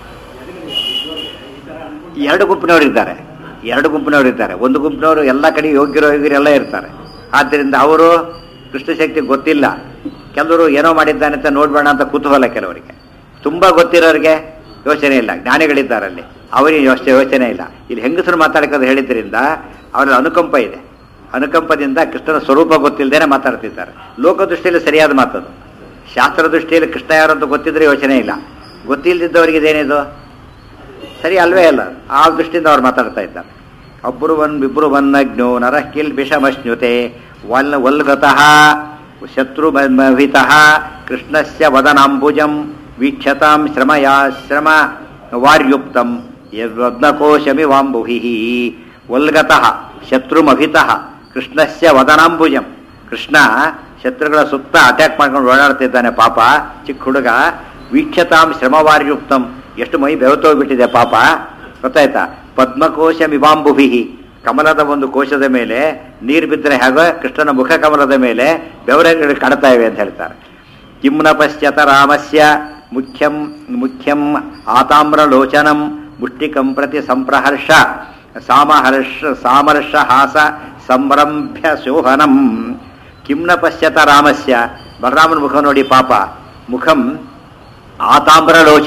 ಎರಡು ಗುಂಪಿನವರು ಇದ್ದಾರೆ ಎರಡು ಗುಂಪಿನವರು ಇದ್ದಾರೆ ಒಂದು ಗುಂಪಿನವರು ಎಲ್ಲ ಕಡೆ ಯೋಗ್ಯರು ಯೋಗ್ಯರು ಎಲ್ಲ ಇರ್ತಾರೆ ಆದ್ದರಿಂದ ಅವರು ಕೃಷ್ಣಶಕ್ತಿ ಗೊತ್ತಿಲ್ಲ ಕೆಲವರು ಏನೋ ಮಾಡಿದ್ದಾನೆ ಅಂತ ನೋಡ್ಬೇಡ ಅಂತ ಕುತೂಹಲ ಕೆಲವರಿಗೆ ತುಂಬಾ ಗೊತ್ತಿರೋರಿಗೆ ಯೋಚನೆ ಇಲ್ಲ ಜ್ಞಾನಿಗಳಿದ್ದಾರಲ್ಲಿ ಅವರಿಗೆ ಯೋಚನೆ ಯೋಚನೆ ಇಲ್ಲ ಇಲ್ಲಿ ಹೆಂಗಸರು ಮಾತಾಡೋದು ಹೇಳಿದ್ರಿಂದ ಅವರ ಅನುಕಂಪ ಇದೆ ಅನುಕಂಪದಿಂದ ಕೃಷ್ಣನ ಸ್ವರೂಪ ಗೊತ್ತಿಲ್ಲದೇನೆ ಮಾತಾಡ್ತಿದ್ದಾರೆ ಲೋಕ ದೃಷ್ಟಿಯಲ್ಲಿ ಸರಿಯಾದ ಮಾತದು ಶಾಸ್ತ್ರ ದೃಷ್ಟಿಯಲ್ಲಿ ಕೃಷ್ಣ ಯಾರು ಅಂತ ಗೊತ್ತಿದ್ರೆ ಯೋಚನೆ ಇಲ್ಲ ಗೊತ್ತಿಲ್ಲದಿದ್ದವರಿಗೆ ಇದೇನಿದು ಸರಿ ಅಲ್ವೇ ಅಲ್ಲ ಆ ದೃಷ್ಟಿಯಿಂದ ಅವ್ರು ಮಾತಾಡ್ತಾ ಇದ್ದಾರೆ ಒಬ್ಬರುವನ್ ವಿಬ್ರುವನ್ನಜ್ಞೋ ನರಃ ಕಿಲ್ ವಿಷಮಶ್ನುತೆ ವಲ್ ವಲ್ಗತಃ ಶತ್ರು ಮಹಿತಃ ಕೃಷ್ಣಸ್ಯ ವದನಾಂಬುಜಂ ವೀಕ್ಷತಾಂ ಶ್ರಮಯಾ ಶ್ರಮ ವಾರ್ಯುಕ್ತಂ ಯದ್ವದ್ನಕೋಶಮಿವಾಂಬುಹಿ ವಲ್ಗತಃ ಶತ್ರುಮಭಿತಃ ಕೃಷ್ಣಸ್ಯ ವದನಾಂಬುಜಂ ಕೃಷ್ಣ ಶತ್ರುಗಳ ಸುತ್ತ ಅಟ್ಯಾಕ್ ಮಾಡ್ಕೊಂಡು ಓಡಾಡ್ತಿದ್ದಾನೆ ಪಾಪ ಚಿಕ್ಕ ಹುಡುಗ ವೀಕ್ಷತಾಂ ಶ್ರಮವಾರ್ಯುಕ್ತಂ ಎಷ್ಟು ಮೈ ಬೆವತೋಗ್ಬಿಟ್ಟಿದೆ ಪಾಪ ಗೊತ್ತಾಯ್ತಾ ಪದ್ಮಕೋಶ ಮಿವಾಂಬುಭಿ ಕಮಲದ ಒಂದು ಕೋಶದ ಮೇಲೆ ನೀರು ಬಿದ್ದರೆ ಹಾಗೆ ಕೃಷ್ಣನ ಮುಖ ಕಮಲದ ಮೇಲೆ ಬೆವರೆಗಳು ಕಾಡ್ತಾ ಇವೆ ಅಂತ ಹೇಳ್ತಾರೆ ಕಿಮ್ನ ಪಶ್ಯತ ರಾಮಸ್ಯ ಮುಖ್ಯಂ ಮುಖ್ಯಂ ಆತಾಮ್ರಲೋಚನಂ ಮುಷ್ಟಿಕಂ ಪ್ರತಿ ಸಂಪ್ರಹರ್ಷ ಸಾಮಹರ್ಷ ಸಾಮರ್ಷ ಹಾಸ ಸಂಭ್ರಂಭ್ಯ ಶೋಹನಂ ಕಿಮ್ನ ಪಶ್ಯತ ರಾಮಸ್ಯ ಬಲರಾಮನ ಮುಖ ನೋಡಿ ಪಾಪ ಮುಖಂ ಆತಾಮ್ರಲೋಚನಂ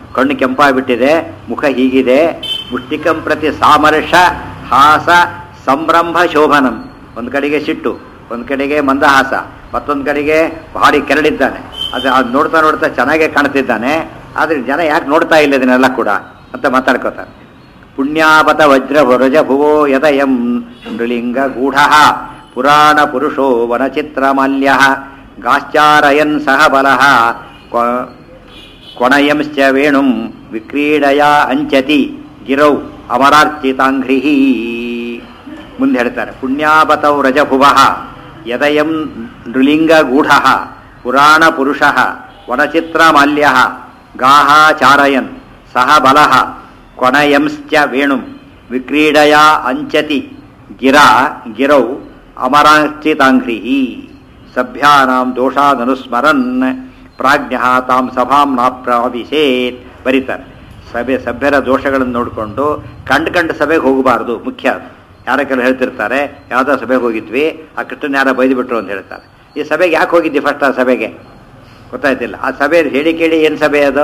ಕಣ್ಣು ಕೆಂಪಾಗ್ಬಿಟ್ಟಿದೆ ಮುಖ ಹೀಗಿದೆ ಮುಷ್ಟಿಕಂ ಪ್ರತಿ ಸಾಮರ್ಷ ಹಾಸ ಸಂಭ್ರಂಭ ಶೋಭನಂ ಒಂದು ಕಡೆಗೆ ಸಿಟ್ಟು ಒಂದು ಕಡೆಗೆ ಮಂದಹಾಸ ಮತ್ತೊಂದು ಕಡೆಗೆ ಭಾರಿ ಕೆರಳಿದ್ದಾನೆ ಅದು ಅದು ನೋಡ್ತಾ ನೋಡ್ತಾ ಚೆನ್ನಾಗೇ ಕಾಣ್ತಿದ್ದಾನೆ ಆದರೆ ಜನ ಯಾಕೆ ನೋಡ್ತಾ ಇಲ್ಲ ಇದನ್ನೆಲ್ಲ ಕೂಡ ಅಂತ ಮಾತಾಡ್ಕೋತಾರೆ ಪುಣ್ಯಾಪತ ವಜ್ರ ವರಜ ಭುವೋ ಯದಯಂ ನೃಲಿಂಗ ಗೂಢ ಪುರಾಣ ಪುರುಷೋ ವನಚಿತ್ರ ಮಾಲ್ಯ ಗಾಶ್ಚಾರಯನ್ ಸಹ ಬಲಃ ಕ್ವ- ಕೊಣಯಂಶ್ಚ ವೇಣುಂ ವಿಕ್ರೀಡಯ ಅಂಚತಿ ಗಿರೌ ಅಮರಾರ್ಚಿತಾಂಘ್ರಿ ಮುಂದೆ ಹೇಳ್ತಾರೆ ಪುಣ್ಯಾಪತೌ ರಜಭುವ ಯದಯಂ ನೃಲಿಂಗ ಗೂಢ ಪುರಾಣ ಪುರುಷ ವನಚಿತ್ರ ಮಾಲ್ಯ ಗಾಹ ಚಾರಯನ್ ಸಹ ಬಲಃ ಕೊಣಯಂಶ್ಚ ವೇಣುಂ ವಿಕ್ರೀಡಯ ಅಂಚತಿ ಗಿರ ಗಿರೌ ಅಮರಾರ್ಚಿತಾಂಘ್ರಿ ಸಭ್ಯಾನಾಂ ದೋಷಾದನುಸ್ಮರನ್ ಪ್ರಾಜ್ಞ ತಾಂ ಸಭಾಂ ನಾಪ್ರಾವಿಶೇತ್ ಬರೀತಾರೆ ಸಭೆ ಸಭ್ಯರ ದೋಷಗಳನ್ನು ನೋಡಿಕೊಂಡು ಕಂಡು ಕಂಡು ಸಭೆಗೆ ಹೋಗಬಾರ್ದು ಮುಖ್ಯ ಅದು ಯಾರ ಕೆಲವು ಹೇಳ್ತಿರ್ತಾರೆ ಯಾವುದೋ ಸಭೆಗೆ ಹೋಗಿದ್ವಿ ಆ ಕೃಷ್ಣನ್ ಯಾರ ಬೈದು ಬಿಟ್ರು ಅಂತ ಹೇಳ್ತಾರೆ ಈ ಸಭೆಗೆ ಯಾಕೆ ಹೋಗಿದ್ದಿ ಫಸ್ಟ್ ಆ ಸಭೆಗೆ ಗೊತ್ತಾಯ್ತಿಲ್ಲ ಆ ಸಭೆ ಹೇಳಿ ಕೇಳಿ ಏನು ಸಭೆ ಅದು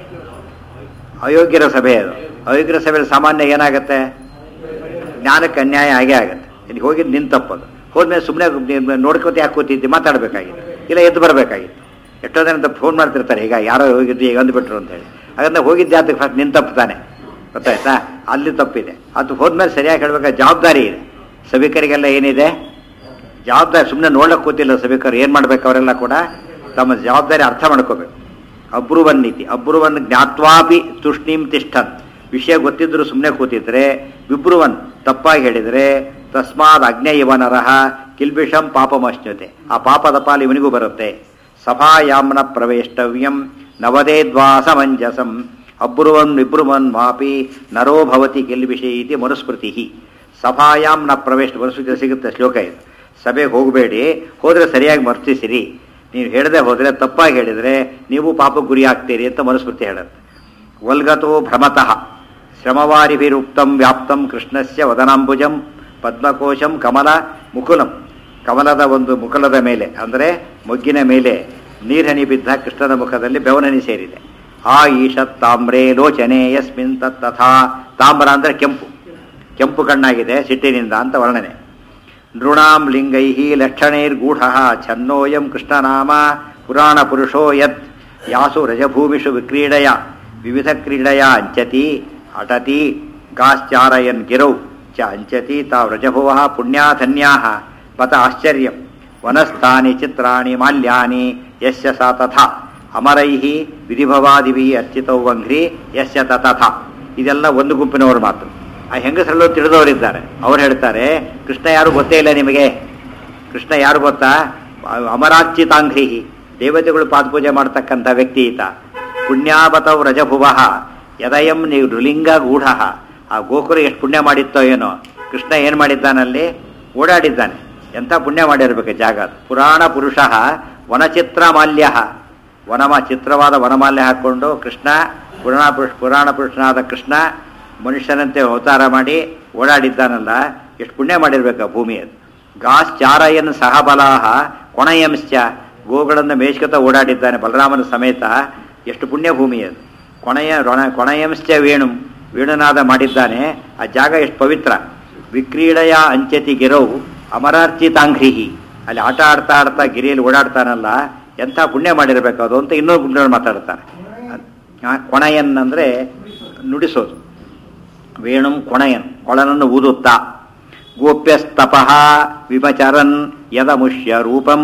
ಅಯೋಗ್ಯರ ಸಭೆ ಅದು ಅಯೋಗ್ಯರ ಸಭೆಯಲ್ಲಿ ಸಾಮಾನ್ಯ ಏನಾಗುತ್ತೆ ಜ್ಞಾನಕ್ಕೆ ಅನ್ಯಾಯ ಆಗೇ ಆಗುತ್ತೆ ಇಲ್ಲಿ ಹೋಗಿದ್ದು ನಿನ್ ತಪ್ಪದು ಹೋದ್ಮೇಲೆ ಸುಮ್ಮನೆ ನೋಡ್ಕೊತ ಯಾಕೆ ಕೂತಿದ್ದಿ ಮಾತಾಡಬೇಕಾಗಿತ್ತು ಇಲ್ಲ ಎದ್ದು ಬರಬೇಕಾಗಿತ್ತು ಎಷ್ಟೋ ಜನ ಅಂತ ಫೋನ್ ಮಾಡ್ತಿರ್ತಾರೆ ಈಗ ಯಾರೋ ಹೋಗಿದ್ದು ಈಗ ಅಂದ್ಬಿಟ್ರು ಅಂತ ಹೇಳಿ ಹಾಗಂದ್ರೆ ಹೋಗಿದ್ದೆ ಅದಕ್ಕೆ ಫಸ್ಟ್ ನಿನ್ ತಪ್ಪು ತಾನೆ ಗೊತ್ತಾಯ್ತಾ ಅಲ್ಲಿ ತಪ್ಪಿದೆ ಅದು ಹೋದ್ಮೇಲೆ ಸರಿಯಾಗಿ ಹೇಳ್ಬೇಕಾದ್ರೆ ಜವಾಬ್ದಾರಿ ಇದೆ ಸಭಿಕರಿಗೆಲ್ಲ ಏನಿದೆ ಜವಾಬ್ದಾರಿ ಸುಮ್ಮನೆ ನೋಡಕ್ ಕೂತಿಲ್ಲ ಸಭಿಕರು ಏನು ಮಾಡ್ಬೇಕು ಅವರೆಲ್ಲ ಕೂಡ ತಮ್ಮ ಜವಾಬ್ದಾರಿ ಅರ್ಥ ಮಾಡ್ಕೋಬೇಕು ಅಬ್ರುವನ್ ನೀತಿ ಅಬ್ರುವನ್ ಜ್ಞಾತ್ವಾಪಿ ತುಷ್ಣೀಂ ತಿಷ್ಠನ್ ವಿಷಯ ಗೊತ್ತಿದ್ರು ಸುಮ್ಮನೆ ಕೂತಿದ್ರೆ ವಿಬ್ರುವನ್ ತಪ್ಪಾಗಿ ಹೇಳಿದರೆ ತಸ್ಮಾದ್ ಅಜ್ಞ ಇವನರಹ ಕಿಲ್ಬಿಷಂ ಪಾಪಮಶ್ನುತೆ ಆ ಪಾಪದ ಪಾಲು ಇವನಿಗೂ ಬರುತ್ತೆ ಸಭಾಯಾಮ್ನ ಪ್ರವೇಷ್ಟವ್ಯಂ ನವದೇದ್ವಾಸಮಂಜಸಂ ಅಬ್ರುವನ್ ವಿಬ್ರುವನ್ ಮಾಪಿ ನರೋ ಭವತಿ ಕಿಲ್ಬಿಷಿ ಇತಿ ಮನುಸ್ಮೃತಿ ಸಭಾಯಾಮ್ ನ ಪ್ರವೇಶ ಮನುಸ್ಮೃತಿ ಸಿಗುತ್ತೆ ಶ್ಲೋಕ ಇದು ಸಭೆಗೆ ಹೋಗಬೇಡಿ ಹೋದರೆ ಸರಿಯಾಗಿ ಮರ್ತಿಸಿರಿ ನೀವು ಹೇಳದೆ ಹೋದರೆ ತಪ್ಪಾಗಿ ಹೇಳಿದರೆ ನೀವು ಪಾಪಕ್ಕೆ ಗುರಿ ಆಗ್ತೀರಿ ಅಂತ ಮನುಸ್ಮೃತಿ ಹೇಳುತ್ತೆ ವಲ್ಗತೋ ಭ್ರಮತಃ ಶ್ರಮವಾರಿಭಿರುಕ್ತಂ ವ್ಯಾಪ್ತಂ ಕೃಷ್ಣಸ್ಯ ವದನಾಂಬುಜಂ ಪದ್ಮಕೋಶಂ ಕಮಲ ಮುಕುಲಂ ಕಮಲದ ಒಂದು ಮುಕುಲದ ಮೇಲೆ ಅಂದರೆ ಮೊಗ್ಗಿನ ಮೇಲೆ ನೀರ್ಹನಿ ಬಿದ್ದ ಕೃಷ್ಣನ ಮುಖದಲ್ಲಿ ಬೆವನನಿ ಸೇರಿದೆ ಆ ಈಶತ್ ತಾಮ್ರೇ ಲೋಚನೆ ಯಸ್ಮಿನ್ ತತ್ ತಥಾ ತಾಮ್ರ ಅಂದರೆ ಕೆಂಪು ಕೆಂಪು ಕಣ್ಣಾಗಿದೆ ಸಿಟ್ಟಿನಿಂದ ಅಂತ ವರ್ಣನೆ ನೃಣಾಂ ಲಿಂಗೈ ಲಕ್ಷಣೈರ್ಗೂಢ ಛನ್ನೋಯಂ ಕೃಷ್ಣನಾಮ ಪುರಾಣ ಪುರುಷೋ ಯತ್ ಯಾಸು ರಜಭೂಮಿಷು ವಿಕ್ರೀಡಯ ವಿವಿಧ ಕ್ರೀಡಯ ಅಂಚತಿ ಅಟತಿ ಗಾಶ್ಚಾರಯನ್ ಗಿರೌ ಚ ಅಂಚತಿ ತಾವ್ ರಜಭುವ ಪುಣ್ಯಾಧನ್ಯಾ ಬತ ಆಶ್ಚರ್ಯಂ ವನಸ್ಥಾನಿ ಚಿತ್ರಾಣಿ ಮಾಲ್ಯಾನಿ ಯಸ್ಯ ಸಾ ತಥಾ ಅಮರೈ ವಿಧಿಭವಾದಿಭಿ ಅರ್ಚಿತೌ ವಂಘ್ರಿ ಯಸ್ಯ ತಥಾ ಇದೆಲ್ಲ ಒಂದು ಗುಂಪಿನವರು ಮಾತು ಆ ಹೆಂಗಸರಲ್ಲೂ ತಿಳಿದವರಿದ್ದಾರೆ ಅವ್ರು ಹೇಳ್ತಾರೆ ಕೃಷ್ಣ ಯಾರು ಗೊತ್ತೇ ಇಲ್ಲ ನಿಮಗೆ ಕೃಷ್ಣ ಯಾರು ಗೊತ್ತಾ ಅಮರಾಚ್ಚಿತಾಂಘ್ರಿ ದೇವತೆಗಳು ಪಾದಪೂಜೆ ಮಾಡ್ತಕ್ಕಂಥ ವ್ಯಕ್ತಿ ಈತ ಪುಣ್ಯಾವತವ್ ರಜಭುವ ಯದಯಂ ನೀವು ನೃಲಿಂಗ ಗೂಢ ಆ ಗೋಕುಲ ಎಷ್ಟು ಪುಣ್ಯ ಮಾಡಿತ್ತೋ ಏನೋ ಕೃಷ್ಣ ಏನು ಮಾಡಿದ್ದಾನಲ್ಲಿ ಓಡಾಡಿದ್ದಾನೆ ಎಂಥ ಪುಣ್ಯ ಮಾಡಿರ್ಬೇಕು ಜಾಗ ಅದು ಪುರಾಣ ಪುರುಷ ವನಚಿತ್ರ ಮಾಲ್ಯ ವನಮ ಚಿತ್ರವಾದ ವನಮಾಲ್ಯ ಹಾಕ್ಕೊಂಡು ಕೃಷ್ಣ ಪುರಾಣ ಪುರುಷ ಪುರಾಣ ಪುರುಷನಾದ ಕೃಷ್ಣ ಮನುಷ್ಯನಂತೆ ಅವತಾರ ಮಾಡಿ ಓಡಾಡಿದ್ದಾನಲ್ಲ ಎಷ್ಟು ಪುಣ್ಯ ಮಾಡಿರ್ಬೇಕು ಆ ಭೂಮಿ ಅದು ಗಾಸ್ ಚಾರಯನ್ ಸಹಬಲಾಹ ಕೊಣಯಂಶ್ಚ ಗೋಗಳನ್ನು ಮೇಷ್ಕತ ಓಡಾಡಿದ್ದಾನೆ ಬಲರಾಮನ ಸಮೇತ ಎಷ್ಟು ಪುಣ್ಯ ಭೂಮಿ ಅದು ಕೊಣಯ ರೊಣ ಕೊಣಯಂಶ್ಚ ವೇಣು ವೇಣುನಾದ ಮಾಡಿದ್ದಾನೆ ಆ ಜಾಗ ಎಷ್ಟು ಪವಿತ್ರ ವಿಕ್ರೀಡಯ ಅಂಚತಿ ಗಿರೌ ಅಮರಾರ್ಚಿತಾಂಘ್ರಿಹಿ ಅಲ್ಲಿ ಆಟ ಆಡ್ತಾ ಆಡ್ತಾ ಗಿರಿಯಲ್ಲಿ ಓಡಾಡ್ತಾನಲ್ಲ ಎಂಥ ಪುಣ್ಯ ಮಾಡಿರ್ಬೇಕು ಅದು ಅಂತ ಇನ್ನೊಂದು ಗುಂಡ ಮಾತಾಡ್ತಾನೆ ಆ, ಕೊಣಯನ್ ಅಂದರೆ ನುಡಿಸೋದು ವೇಣುಂ ಕೊಣಯನ್ ಕೊಳನನ್ನು ಊದುತ್ತಾ ಗೋಪ್ಯಸ್ತಪಃ ವಿಮಚರನ್ ಯದಮುಷ್ಯ ರೂಪಂ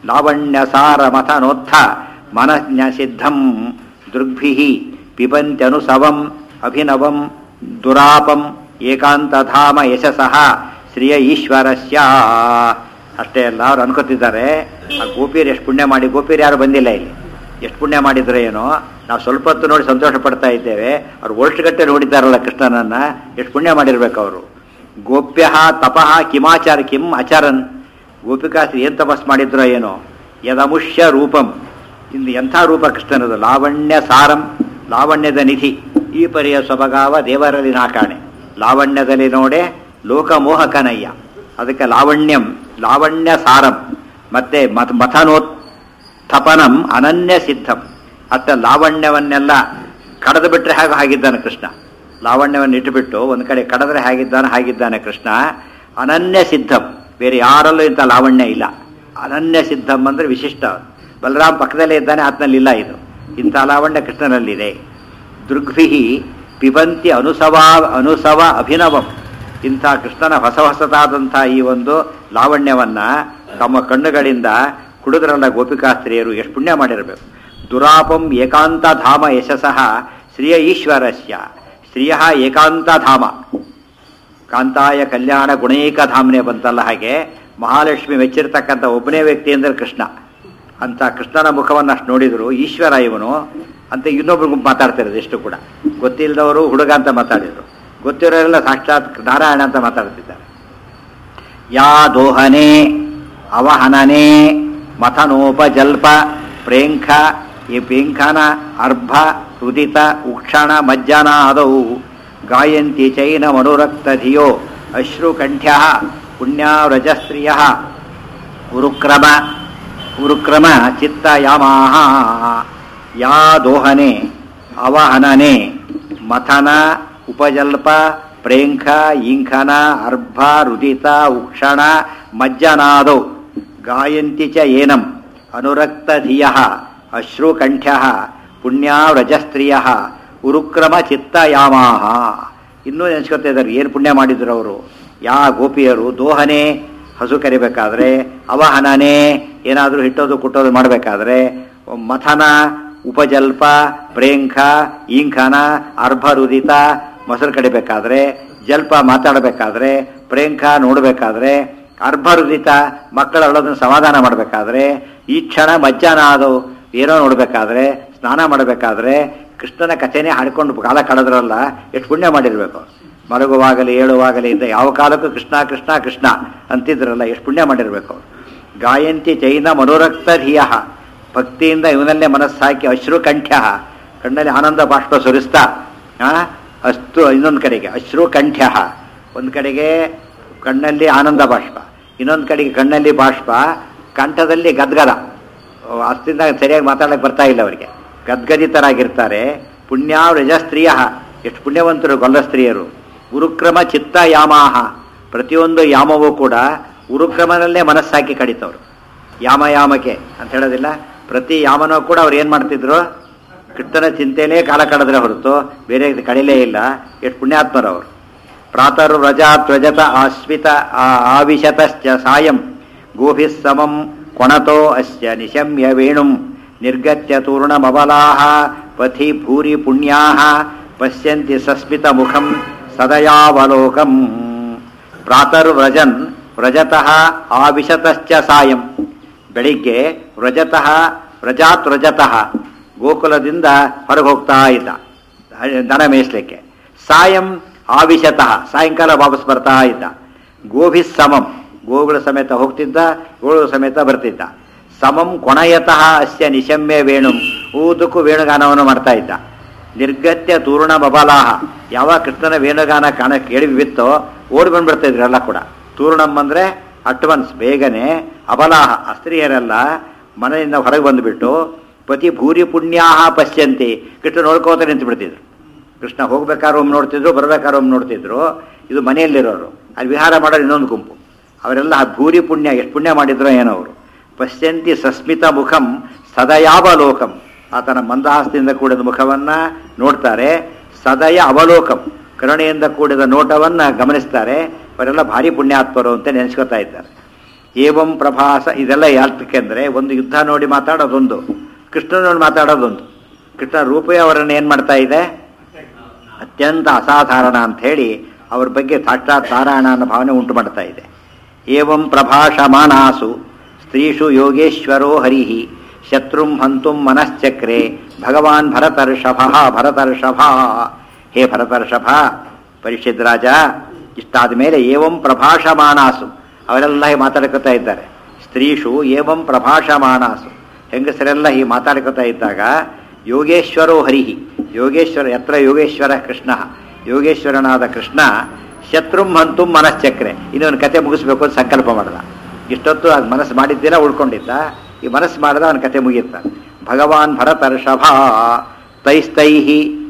ಲಾವಣ್ಯಸಾರಮಥನೋತ್ಥ ಮನಜ್ಞ ಸಿದ್ಧಂ ದೃಗ್ಭಿ ಪಿಬಂತ್ಯನುಸವಂ ಅಭಿನವಂ ದುರಾಪಂ ಏಕಾಂತಧಾಮ ಯಶಸಃ ಶ್ರಿಯ ಈಶ್ವರಸ್ಯ ಅಷ್ಟೇ ಅಲ್ಲ ಅವ್ರು ಅನ್ಕೋತಿದ್ದಾರೆ ಆ ಗೋಪಿಯರು ಎಷ್ಟು ಪುಣ್ಯ ಮಾಡಿ ಗೋಪಿಯರು ಯಾರು ಬಂದಿಲ್ಲ ಇಲ್ಲಿ ಎಷ್ಟು ಪುಣ್ಯ ಮಾಡಿದ್ರೆ ಏನೋ ನಾವು ಸ್ವಲ್ಪ ಹೊತ್ತು ನೋಡಿ ಸಂತೋಷ ಪಡ್ತಾ ಇದ್ದೇವೆ ಅವ್ರು ವರ್ಷಗಟ್ಟೆ ನೋಡಿದ್ದಾರಲ್ಲ ಕೃಷ್ಣನನ್ನ ಎಷ್ಟು ಪುಣ್ಯ ಮಾಡಿರ್ಬೇಕು ಅವರು ಗೋಪ್ಯ ತಪಃ ಕಿಮಾಚಾರ ಕಿಂ ಅಚಾರನ್ ಗೋಪಿಕಾಸ್ತ್ರಿ ಏನು ತಪಸ್ ಮಾಡಿದ್ರೋ ಏನೋ ಯದಮುಷ್ಯ ರೂಪಂ ಇಂದು ಎಂಥ ರೂಪ ಕೃಷ್ಣನದು ಲಾವಣ್ಯ ಸಾರಂ ಲಾವಣ್ಯದ ನಿಧಿ ಈ ಪರಿಯ ಸೊಬಗಾವ ದೇವರಲ್ಲಿ ನಾಕಾಣೆ ಲಾವಣ್ಯದಲ್ಲಿ ನೋಡೆ ಲೋಕಮೋಹಕನಯ್ಯ ಅದಕ್ಕೆ ಲಾವಣ್ಯಂ ಲಾವಣ್ಯ ಸಾರಂ ಮತ್ತೆ ಮತ್ ಮಥನೋತ್ಥಪನಂ ಅನನ್ಯ ಸಿದ್ಧಂ ಅತ್ತ ಲಾವಣ್ಯವನ್ನೆಲ್ಲ ಕಡದು ಬಿಟ್ರೆ ಹಾಗೆ ಹಾಗಿದ್ದಾನೆ ಕೃಷ್ಣ ಲಾವಣ್ಯವನ್ನು ಇಟ್ಟುಬಿಟ್ಟು ಒಂದು ಕಡೆ ಕಡದ್ರೆ ಹಾಗಿದ್ದಾನೆ ಹಾಗಿದ್ದಾನೆ ಕೃಷ್ಣ ಅನನ್ಯ ಸಿದ್ಧಂ ಬೇರೆ ಯಾರಲ್ಲೂ ಇಂಥ ಲಾವಣ್ಯ ಇಲ್ಲ ಅನನ್ಯ ಸಿದ್ಧಂ ಅಂದರೆ ವಿಶಿಷ್ಟ ಬಲರಾಮ್ ಪಕ್ಕದಲ್ಲೇ ಇದ್ದಾನೆ ಆತನಲ್ಲಿ ಇಲ್ಲ ಇದು ಇಂಥ ಲಾವಣ್ಯ ಕೃಷ್ಣನಲ್ಲಿದೆ ದೃಗ್ಭಿ ಪಿಬಂತಿ ಅನುಸವ ಅನುಸವ ಅಭಿನವಂ ಇಂಥ ಕೃಷ್ಣನ ಹೊಸ ಹೊಸದಾದಂಥ ಈ ಒಂದು ಲಾವಣ್ಯವನ್ನ ತಮ್ಮ ಕಣ್ಣುಗಳಿಂದ ಕುಡಿದ್ರಲ್ಲ ಗೋಪಿಕಾಸ್ತ್ರೀಯರು ಎಷ್ಟು ಪುಣ್ಯ ಮಾಡಿರಬೇಕು ದುರಾಪಂ ಏಕಾಂತ ಧಾಮ ಯಶಸಃ ಶ್ರಿಯ ಈಶ್ವರಸ್ಯ ಶ್ರಿಯ ಏಕಾಂತ ಧಾಮ ಕಾಂತಾಯ ಕಲ್ಯಾಣ ಗುಣೈಕ ಧಾಮನೆ ಬಂತಲ್ಲ ಹಾಗೆ ಮಹಾಲಕ್ಷ್ಮಿ ಮೆಚ್ಚಿರ್ತಕ್ಕಂಥ ಒಬ್ಬನೇ ವ್ಯಕ್ತಿ ಅಂದರೆ ಕೃಷ್ಣ ಅಂತ ಕೃಷ್ಣನ ಮುಖವನ್ನು ಅಷ್ಟು ನೋಡಿದ್ರು ಈಶ್ವರ ಇವನು ಅಂತ ಇನ್ನೊಬ್ರು ಗುಂಪು ಮಾತಾಡ್ತಿರೋದು ಎಷ್ಟು ಕೂಡ ಗೊತ್ತಿಲ್ಲದವರು ಹುಡುಗ ಅಂತ ಮಾತಾಡಿದ್ರು ಗೊತ್ತಿರೋರೆಲ್ಲ ಸಾಕ್ಷಾತ್ ನಾರಾಯಣ ಅಂತ ಮಾತಾಡ್ತಿದ್ದಾರೆ ಯಾ ದೋಹನೆ ಅವಹನನೆ ಮಥನೋಪಜಲ್ಪ ಪ್ರೇಂಖ ಈ ಪೇಂಖನ ಅರ್ಭ ಉದಿತ ಉಕ್ಷಣ ಮಜ್ಜನಾದವು ಗಾಯಂತಿ ಚೈನ ಮನುರಕ್ತಧಿಯೋ ಅಶ್ರುಕಂಠ್ಯ ಪುಣ್ಯಾವ್ರಜಸ್ತ್ರಿಯ ಉರುಕ್ರಮ ಉರುಕ್ರಮ ಚಿತ್ತಯಾಮಾಹ ಯಾ ದೋಹನೆ ಅವಹನನೆ ಮಥನ ಉಪಜಲ್ಪ ಪ್ರೇಂಖ ಇಂಖನ ಅರ್ಭ ರುದಿತ ಉಕ್ಷಣ ಮಜ್ಜನಾದೌ ಗಾಯಂತಿ ಚ ಏನಂ ಅನುರಕ್ತಧಿಯ ಅಶ್ರುಕಂಠ್ಯ ಪುಣ್ಯಾವ್ರಜಸ್ತ್ರಿಯ ಉರುಕ್ರಮ ಚಿತ್ತಯಾಮಾಹ ಇನ್ನೂ ನೆನೆಸ್ಕೊತಾ ಇದ್ದಾರೆ ಏನು ಪುಣ್ಯ ಮಾಡಿದ್ರು ಅವರು ಯಾ ಗೋಪಿಯರು ದೋಹನೆ ಹಸು ಕರಿಬೇಕಾದ್ರೆ ಅವಹನನೆ ಏನಾದರೂ ಹಿಟ್ಟೋದು ಕುಟ್ಟೋದು ಮಾಡಬೇಕಾದ್ರೆ ಮಥನ ಉಪಜಲ್ಪ ಪ್ರೇಂಖ ಇಂಖನ ಅರ್ಭರುದಿತ ಮೊಸರು ಕಡಿಬೇಕಾದ್ರೆ ಜಲ್ಪ ಮಾತಾಡಬೇಕಾದ್ರೆ ಪ್ರೇಂಖ ನೋಡಬೇಕಾದ್ರೆ ಅರ್ಭರುದಿತ ಮಕ್ಕಳ ಅಳೋದನ್ನು ಸಮಾಧಾನ ಮಾಡಬೇಕಾದ್ರೆ ಈ ಕ್ಷಣ ಮಜ್ಜಾನ ಆದವು ಏನೋ ನೋಡಬೇಕಾದ್ರೆ ಸ್ನಾನ ಮಾಡಬೇಕಾದ್ರೆ ಕೃಷ್ಣನ ಕಥೆನೇ ಹಾಡ್ಕೊಂಡು ಕಾಲ ಕಳೆದ್ರಲ್ಲ ಎಷ್ಟು ಪುಣ್ಯ ಮಾಡಿರಬೇಕು ಮಲಗುವಾಗಲಿ ಏಳುವಾಗಲಿ ಇದ್ದ ಯಾವ ಕಾಲಕ್ಕೂ ಕೃಷ್ಣ ಕೃಷ್ಣ ಕೃಷ್ಣ ಅಂತಿದ್ರಲ್ಲ ಎಷ್ಟು ಪುಣ್ಯ ಮಾಡಿರಬೇಕು ಗಾಯಂತಿ ಚೈನ ಮನೋರಕ್ತ ಧಿಯ ಭಕ್ತಿಯಿಂದ ಇವನಲ್ಲೇ ಮನಸ್ಸಾಕಿ ಅಶ್ರು ಕಂಠ್ಯ ಕಣ್ಣಲ್ಲಿ ಆನಂದ ಬಾಷ್ಪ ಸುರಿಸ್ತಾ ಆ, ಅಷ್ಟು ಇನ್ನೊಂದು ಕಡೆಗೆ ಅಶ್ರು ಕಂಠ್ಯ ಒಂದು ಕಡೆಗೆ ಕಣ್ಣಲ್ಲಿ ಆನಂದ ಬಾಷ್ಪ ಇನ್ನೊಂದು ಕಡೆಗೆ ಕಣ್ಣಲ್ಲಿ ಬಾಷ್ಪ ಕಂಠದಲ್ಲಿ ಗದ್ಗದ ಅಷ್ಟಿಂದ ಸರಿಯಾಗಿ ಮಾತಾಡಕ್ಕೆ ಬರ್ತಾ ಇಲ್ಲ ಅವರಿಗೆ ಗದ್ಗದಿತರಾಗಿರ್ತಾರೆ ಪುಣ್ಯ ರಜಸ್ತ್ರೀಯ ಎಷ್ಟು ಪುಣ್ಯವಂತರು ಗೊಲ್ಲ ಸ್ತ್ರೀಯರು ಉರುಕ್ರಮ ಚಿತ್ತ ಯಾಮಾಹ ಪ್ರತಿಯೊಂದು ಯಾಮವೂ ಕೂಡ ಉರುಕ್ರಮನಲ್ಲೇ ಮನಸ್ಸಾಕಿ ಕಡಿತವ್ರು ಯಾಮ ಯಾಮಕ್ಕೆ ಅಂತ ಹೇಳೋದಿಲ್ಲ ಪ್ರತಿ ಯಾಮನೂ ಕೂಡ ಅವ್ರು ಏನು ಮಾಡ್ತಿದ್ರು ಕೃಷ್ಣನ ಚಿಂತೆನೇ ಕಾಲ ಕಳೆದ್ರೆ ಹೊರತು ಬೇರೆ ಕಡಿಲೇ ಇಲ್ಲ ಎಷ್ಟು ಪುಣ್ಯಾತ್ಮರವರು ಪ್ರಾತರ್ ವ್ರಜಾತ್ ವ್ರಜತ ಆಶ್ವಿತ ಆ- ಆವಿಶತಶ್ಚ ಸಾಯಂ ಗೋಭಿಃ ಸಮಂ ಕೊಣತೋ ಅಸ್ಯ ನಿಶಮ್ಯ ವೇಣುಂ ನಿರ್ಗತ್ಯ ತೂರ್ಣಮಬಲಾಹ ಪಥಿ ಭೂರಿ ಪುಣ್ಯಾಹ ಪಶ್ಯಂತಿ ಸಸ್ಮಿತ ಮುಖಂ ಸದಯಾವಲೋಕಂ ಪ್ರಾತರ್ ವ್ರಜನ್ ವ್ರಜತಃ ಆವಿಶತಶ್ಚ ಸಾಯಂ ಬೆಳಿಗ್ಗೆ ವ್ರಜತಃ ವ್ರಜಾತ್ ವ್ರಜತಃ ಗೋಕುಲದಿಂದ ಹೊರಗೆ ಹೋಗ್ತಾ ಇದ್ದ ದನ ಮೇಯಿಸ್ಲಿಕ್ಕೆ ಸಾಯಂ ಆವಿಶತಃ ಸಾಯಂಕಾಲ ವಾಪಸ್ ಬರ್ತಾ ಇದ್ದ ಗೋಭಿ ಸಮಂ ಗೋಗಳ ಸಮೇತ ಹೋಗ್ತಿದ್ದ ಗೋಳು ಸಮೇತ ಬರ್ತಿದ್ದ ಸಮಂ ಕೊಣಯತಃ ಅಸ್ಯ ನಿಶಮ್ಯ ವೇಣುಂ ಊದಕ್ಕೂ ವೇಣುಗಾನವನ್ನು ಮಾಡ್ತಾ ಇದ್ದ ನಿರ್ಗತ್ಯ ತೂರ್ಣ ಬಬಲಾಹ ಯಾವ ಕೃಷ್ಣನ ವೇಣುಗಾನ ಕಾಣ ಕೇಳಿ ಬಿತ್ತೋ ಓಡಿ ಬಂದ್ಬಿಡ್ತಾ ಇದ್ರು ಎಲ್ಲ ಕೂಡ ತೂರ್ಣಂ ಅಂದ್ರೆ ಅಡ್ವಾನ್ಸ್ ಬೇಗನೆ ಅಬಲಾಹ ಆ ಸ್ತ್ರೀಯರೆಲ್ಲ ಮನೆಯಿಂದ ಹೊರಗೆ ಬಂದುಬಿಟ್ಟು ಪತಿ ಭೂರಿ ಪುಣ್ಯಾಹ ಪಶ್ಯಂತಿ ಕೃಷ್ಣ ನೋಡ್ಕೋತ ನಿಂತು ಬಿಡ್ತಿದ್ರು ಕೃಷ್ಣ ಹೋಗ್ಬೇಕಾದ್ರೆ ಒಮ್ಮೆ ನೋಡ್ತಿದ್ರು ಬರ್ಬೇಕಾದ್ರೆ ಒಮ್ಮೆ ನೋಡ್ತಿದ್ರು ಇದು ಮನೆಯಲ್ಲಿರೋರು ಅಲ್ಲಿ ವಿಹಾರ ಮಾಡೋರು ಇನ್ನೊಂದು ಗುಂಪು ಅವರೆಲ್ಲ ಆ ಭೂರಿ ಪುಣ್ಯ ಎಷ್ಟು ಪುಣ್ಯ ಮಾಡಿದ್ರೋ ಏನೋ ಅವರು ಪಶ್ಯಂತಿ ಸಸ್ಮಿತ ಮುಖಂ ಸದಯಾವಲೋಕಂ ಆತನ ಮಂದಹಾಸದಿಂದ ಕೂಡಿದ ಮುಖವನ್ನ ನೋಡ್ತಾರೆ ಸದಯ ಅವಲೋಕಂ ಕರುಣೆಯಿಂದ ಕೂಡಿದ ನೋಟವನ್ನ ಗಮನಿಸ್ತಾರೆ ಅವರೆಲ್ಲ ಭಾರಿ ಪುಣ್ಯಾತ್ಮರು ಅಂತ ನೆನೆಸ್ಕೊತಾ ಇದ್ದಾರೆ ಏವಂ ಪ್ರಭಾಸ ಇದೆಲ್ಲ ಯಾತಕ್ಕೆಂದ್ರೆ ಒಂದು ಯುದ್ಧ ನೋಡಿ ಮಾತಾಡೋದೊಂದು ಕೃಷ್ಣ ನೋಡಿ ಮಾತಾಡೋದೊಂದು ಕೃಷ್ಣ ರೂಪೇ ಅವರನ್ನು ಏನ್ ಮಾಡ್ತಾ ಇದೆ ಅತ್ಯಂತ ಅಸಾಧಾರಣ ಅಂತ ಹೇಳಿ ಅವ್ರ ಬಗ್ಗೆ ಸಾಕ್ಷಾತ್ ನಾರಾಯಣ ಅನ್ನೋ ಭಾವನೆ ಉಂಟು ಮಾಡ್ತಾ ಇದೆ ಏವಂ ಪ್ರಭಾಷಮಾಣಾಸು ಸ್ತ್ರೀಷು ಯೋಗೇಶ್ವರೋ ಹರಿಹಿ ಶತ್ರುಂ ಹಂತುಂ ಮನಶ್ಚಕ್ರೆ ಭಗವಾನ್ ಭರತರ್ಷಭ ಭರತರ್ಷಭ ಹೇ ಭರತರ್ಷಭ ಪರಿಷದ್ ರಾಜ ಇಷ್ಟಾದ ಮೇಲೆ ಏವಂ ಪ್ರಭಾಷಮಾಣಾಸು ಅವರೆಲ್ಲ ಹೀಗೆ ಮಾತಾಡ್ಕೊತಾ ಇದ್ದಾರೆ ಸ್ತ್ರೀಷು ಏವಂ ಪ್ರಭಾಷಮಾಣಾಸು ಹೆಂಗಸರೆಲ್ಲ ಹೀಗೆ ಮಾತಾಡ್ಕೊತಾ ಇದ್ದಾಗ ಯೋಗೇಶ್ವರೋ ಹರಿಹಿ ಯೋಗೇಶ್ವರ ಯತ್ರ ಯೋಗೇಶ್ವರ ಕೃಷ್ಣ ಯೋಗೇಶ್ವರನಾದ ಕೃಷ್ಣ ಶತ್ರುಂ ಹಂತುಂ ಮನಶ್ಚಕ್ರೆ ಇನ್ನೊಂದು ಕತೆ ಮುಗಿಸ್ಬೇಕು ಅಂತ ಸಂಕಲ್ಪ ಮಾಡ್ದ ಇಷ್ಟೊತ್ತು ಅದು ಮನಸ್ಸು ಮಾಡಿದ್ದೀರ ಉಳ್ಕೊಂಡಿದ್ದ ಈ ಮನಸ್ಸು ಮಾಡಿದ ಅವನ ಕತೆ ಮುಗಿಯುತ್ತ ಭಗವಾನ್ ಭರತರ್ಷಭ ತೈಸ್ತೈಹಿ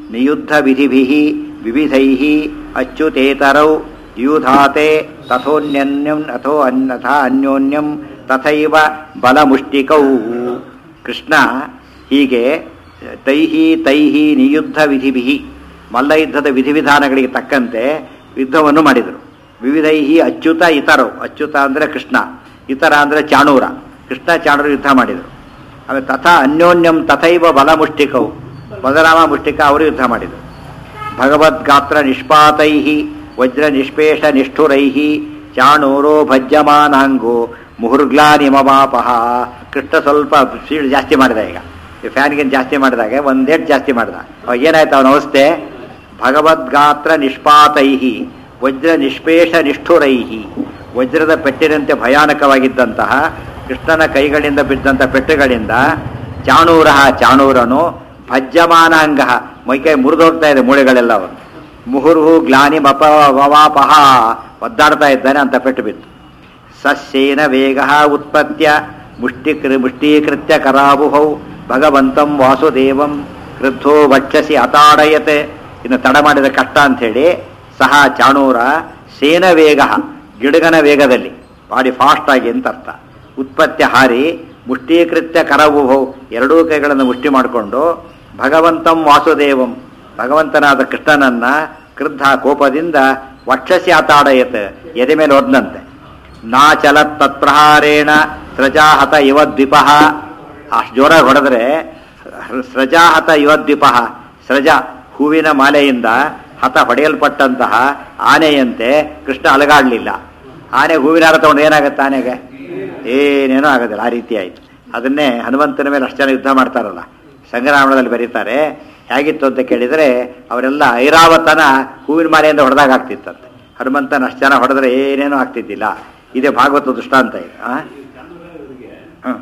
ನಿಯುದ್ಧ ವಿಧಿಭಿ ವಿವಿಧೈ ಅಚ್ಯುತೇತರೌ ಯೂಧಾತೆ ತಥೋನ್ಯನ್ಯಂ ಅಥೋ ಅನ್ಯಥಾ ಅನ್ಯೋನ್ಯಂ ತಥೈವ ಬಲಮುಷ್ಟಿಕೌ ಕೃಷ್ಣ ಹೀಗೆ ತೈಹಿ ತೈಹಿ ನಿಯುದ್ಧ ವಿಧಿಭಿ ಮಲ್ಲ ಯುದ್ಧದ ವಿಧಿವಿಧಾನಗಳಿಗೆ ತಕ್ಕಂತೆ ಯುದ್ಧವನ್ನು ಮಾಡಿದರು ವಿವಿಧೈಹಿ ಅಚ್ಯುತ ಇತರವು ಅಚ್ಯುತ ಅಂದರೆ ಕೃಷ್ಣ ಇತರ ಅಂದರೆ ಚಾಣೂರ ಕೃಷ್ಣ ಚಾಣೂರು ಯುದ್ಧ ಮಾಡಿದರು ಆಮೇಲೆ ತಥಾ ಅನ್ಯೋನ್ಯಂ ತಥೈವ ಬಲಮುಷ್ಟಿಕವು ಬಲರಾಮ ಮುಷ್ಟಿಕ ಅವರು ಯುದ್ಧ ಮಾಡಿದರು ಭಗವದ್ಗಾತ್ರ ನಿಷ್ಪಾತೈ ವಜ್ರ ನಿಷ್ಪೇಷ ನಿಷ್ಠುರೈ ಚಾಣೂರೋ ಭಜ್ಯಮಾನಾಂಗೋ ಮುಹುರ್ಗ್ಲಾನಿಮವಾಪಹ ಕೃಷ್ಣ ಸ್ವಲ್ಪ ಸ್ಪೀಡ್ ಜಾಸ್ತಿ ಮಾಡಿದ ಈಗ ಈ ಫ್ಯಾನ್ಗಿನ್ ಜಾಸ್ತಿ ಮಾಡಿದಾಗ ಒಂದೇಟ್ ಜಾಸ್ತಿ ಮಾಡಿದ ಅವಾಗ ಏನಾಯ್ತು ಅವನ ಅವಸ್ಥೆ ಭಗವದ್ಗಾತ್ರ ನಿಷ್ಪಾತೈ ವಜ್ರ ನಿಷ್ಪೇಷ ನಿಷ್ಠುರೈ ವಜ್ರದ ಪೆಟ್ಟಿನಂತೆ ಭಯಾನಕವಾಗಿದ್ದಂತಹ ಕೃಷ್ಣನ ಕೈಗಳಿಂದ ಬಿದ್ದಂಥ ಪೆಟ್ಟುಗಳಿಂದ ಚಾಣೂರ ಚಾಣೂರನು ಭಜ್ಯಮಾನಾಂಗ ಮೈಕೈ ಮುರಿದೋಗ್ತಾ ಇದೆ ಮೂಳೆಗಳೆಲ್ಲ ಅವನು ಮುಹುರ್ಹು ಗ್ಲಾನಿ ಮಪ ವವಾಪಹ ಒದ್ದಾಡ್ತಾ ಇದ್ದಾನೆ ಅಂತ ಪೆಟ್ಟು ಬಿತ್ತು ಸಸ್ಯೇನ ವೇಗ ಉತ್ಪತ್ಯ ಮುಷ್ಟಿ ಮುಷ್ಟೀಕೃತ್ಯ ಕರಾವುಹೌ ಭಗವಂತಂ ವಾಸುದೇವಂ ಕ್ರುದ್ಧೋ ವಕ್ಷಸಿ ಅತಾಡಯತೆ ಇನ್ನು ತಡ ಮಾಡಿದ ಕಷ್ಟ ಅಂಥೇಳಿ ಸಹ ಚಾಣೂರ ಸೇನ ವೇಗ ಗಿಡಗನ ವೇಗದಲ್ಲಿ ಬಾಡಿ ಫಾಸ್ಟ್ ಆಗಿ ಅಂತ ಅರ್ಥ ಉತ್ಪತ್ತಿ ಹಾರಿ ಮುಷ್ಟೀಕೃತ್ಯ ಕರವುಹೌ ಎರಡೂ ಕೈಗಳನ್ನು ಮುಷ್ಟಿ ಮಾಡಿಕೊಂಡು ಭಗವಂತಂ ವಾಸುದೇವಂ ಭಗವಂತನಾದ ಕೃಷ್ಣನನ್ನ ಕ್ರುದ್ಧ ಕೋಪದಿಂದ ವಕ್ಷಸಿ ಆತಾಡಯತ್ ಎದೆ ಮೇಲೆ ಒದ್ನಂತೆ ನಾಚಲತ್ ತತ್ಪ್ರಹಾರೇಣ ಸ್ರಜಾಹತ ಇವ ದ್ವಿಪಃ ಅಷ್ಟು ಜೋರಾಗಿ ಹೊಡೆದ್ರೆ ಸ್ರಜಾಹತ ಇವ ದ್ವಿಪಃ ಸ್ರಜ ಹೂವಿನ ಮಾಲೆಯಿಂದ ಹತ ಹೊಡೆಯಲ್ಪಟ್ಟಂತಹ ಆನೆಯಂತೆ ಕೃಷ್ಣ ಅಲಗಾಡಲಿಲ್ಲ ಆನೆ ಹೂವಿನ ಹಾರ ತಗೊಂಡು ಏನಾಗುತ್ತೆ ಆನೆಗೆ ಏನೇನೂ ಆಗೋದಿಲ್ಲ ಆ ರೀತಿ ಆಯಿತು ಅದನ್ನೇ ಹನುಮಂತನ ಮೇಲೆ ಅಷ್ಟು ಜನ ಯುದ್ಧ ಮಾಡ್ತಾರಲ್ಲ ಸಂಗ್ರಾಮದಲ್ಲಿ ಬರೀತಾರೆ ಹೇಗಿತ್ತು ಅಂತ ಕೇಳಿದರೆ ಅವರೆಲ್ಲ ಐರಾವತನ ಹೂವಿನ ಮಾಲೆಯಿಂದ ಹೊಡೆದಾಗ ಆಗ್ತಿತ್ತಂತೆ ಹನುಮಂತನ ಅಷ್ಟು ಜನ ಹೊಡೆದ್ರೆ ಏನೇನೂ ಆಗ್ತಿದ್ದಿಲ್ಲ ಇದೇ ಭಾಗವತ ದೃಷ್ಟಾಂತ ಇದೆ ಆ? ಹ್ಮ್.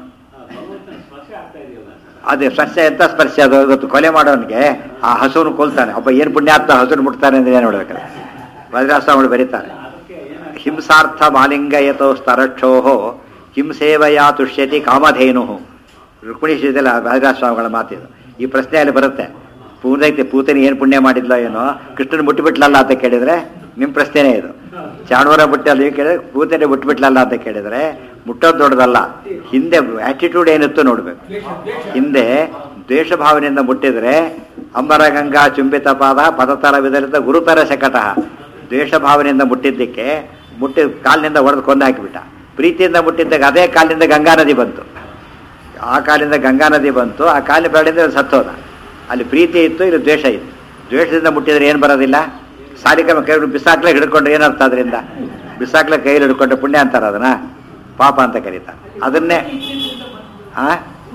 ಅದೇ ಸ್ಪರ್ಶ ಎಂತ ಸ್ಪರ್ಶ ಅದು ಇವತ್ತು ಕೊಲೆ ಮಾಡೋನಿಗೆ ಆ ಹಸುವನ್ನು ಕೊಲ್ತಾನೆ ಒಬ್ಬ ಏನು ಪುಣ್ಯಾತ್ಮ ಹಸುವನ್ನು ಮುಟ್ತಾನೆ ಅಂತ ಏನು ನೋಡ್ಬೇಕು ವಜ್ರಾಸ್ವಾಮಿಗಳು ಬರೀತಾರೆ ಹಿಂಸಾರ್ಥ ಮಾಲಿಂಗಯತೋ ಸ್ತರಕ್ಷೋ ಹಿಂಸೇವಯಾ ತುಷ್ಯತಿ ಕಾಮಧೇನು ರುಕ್ಮಿಣಿ ಶ್ರೀದಲ್ಲ ವಜ್ರಾಸ್ವಾಮಿಗಳ ಮಾತಿದು ಈ ಪ್ರಶ್ನೆಯಲ್ಲಿ ಬರುತ್ತೆ ಪೂರ್ಣೈತೆ ಪೂತನಿ ಏನು ಪುಣ್ಯ ಮಾಡಿದ್ಲೋ ಏನೋ ಕೃಷ್ಣನ ಮುಟ್ಟಿಬಿಟ್ಲಲ್ಲ ಅಂತ ಕೇಳಿದ್ರೆ ನಿಮ್ಮ ಪ್ರಶ್ನೆನೇ ಇದು ಚಾಣೂರ ಮುಟ್ಟಲ್ಲ ನೀವು ಕೇಳಿದ್ರೆ ಪೂತನಿ ಮುಟ್ಟಿಬಿಟ್ಲಲ್ಲ ಅಂತ ಕೇಳಿದ್ರೆ ಮುಟ್ಟೋದು ದೊಡ್ಡದಲ್ಲ ಹಿಂದೆ ಆಟಿಟ್ಯೂಡ್ ಏನಿತ್ತು ನೋಡ್ಬೇಕು ಹಿಂದೆ ದ್ವೇಷ ಭಾವನೆಯಿಂದ ಮುಟ್ಟಿದ್ರೆ ಅಂಬರ ಗಂಗಾ ಚುಂಬಿತ ಪಾದ ಪದತರ ವಿಧರಿತ ಗುರುತರ ಶಕಟ ದ್ವೇಷ ಭಾವನೆಯಿಂದ ಮುಟ್ಟಿದ್ದಕ್ಕೆ ಮುಟ್ಟಿ ಕಾಲಿನಿಂದ ಹೊಡೆದು ಕೊಂದು ಹಾಕಿಬಿಟ್ಟ ಪ್ರೀತಿಯಿಂದ ಮುಟ್ಟಿದ್ದಾಗ ಅದೇ ಕಾಲಿನಿಂದ ಗಂಗಾ ನದಿ ಬಂತು ಆ ಕಾಲಿಂದ ಗಂಗಾ ನದಿ ಬಂತು ಆ ಕಾಲಿನ ಬೆಳೆದಿಂದ ಸತ್ತೋದ ಅಲ್ಲಿ ಪ್ರೀತಿ ಇತ್ತು ಇಲ್ಲಿ ದ್ವೇಷ ಇತ್ತು ದ್ವೇಷದಿಂದ ಮುಟ್ಟಿದ್ರೆ ಏನು ಬರೋದಿಲ್ಲ ಸಾರಿಕಮ ಕೈ ಬಿಸಾಕ್ಲೆ ಹಿಡ್ಕೊಂಡ್ರೆ ಏನರ್ಥ ಅದರಿಂದ ಬಿಸಾಕ್ಲೆ ಕೈಯಲ್ಲಿ ಹಿಡ್ಕೊಂಡ್ರೆ ಪುಣ್ಯ ಅಂತಾರೆ ಅದನ್ನ ಪಾಪ ಅಂತ ಕರೀತಾರೆ ಅದನ್ನೇ ಆ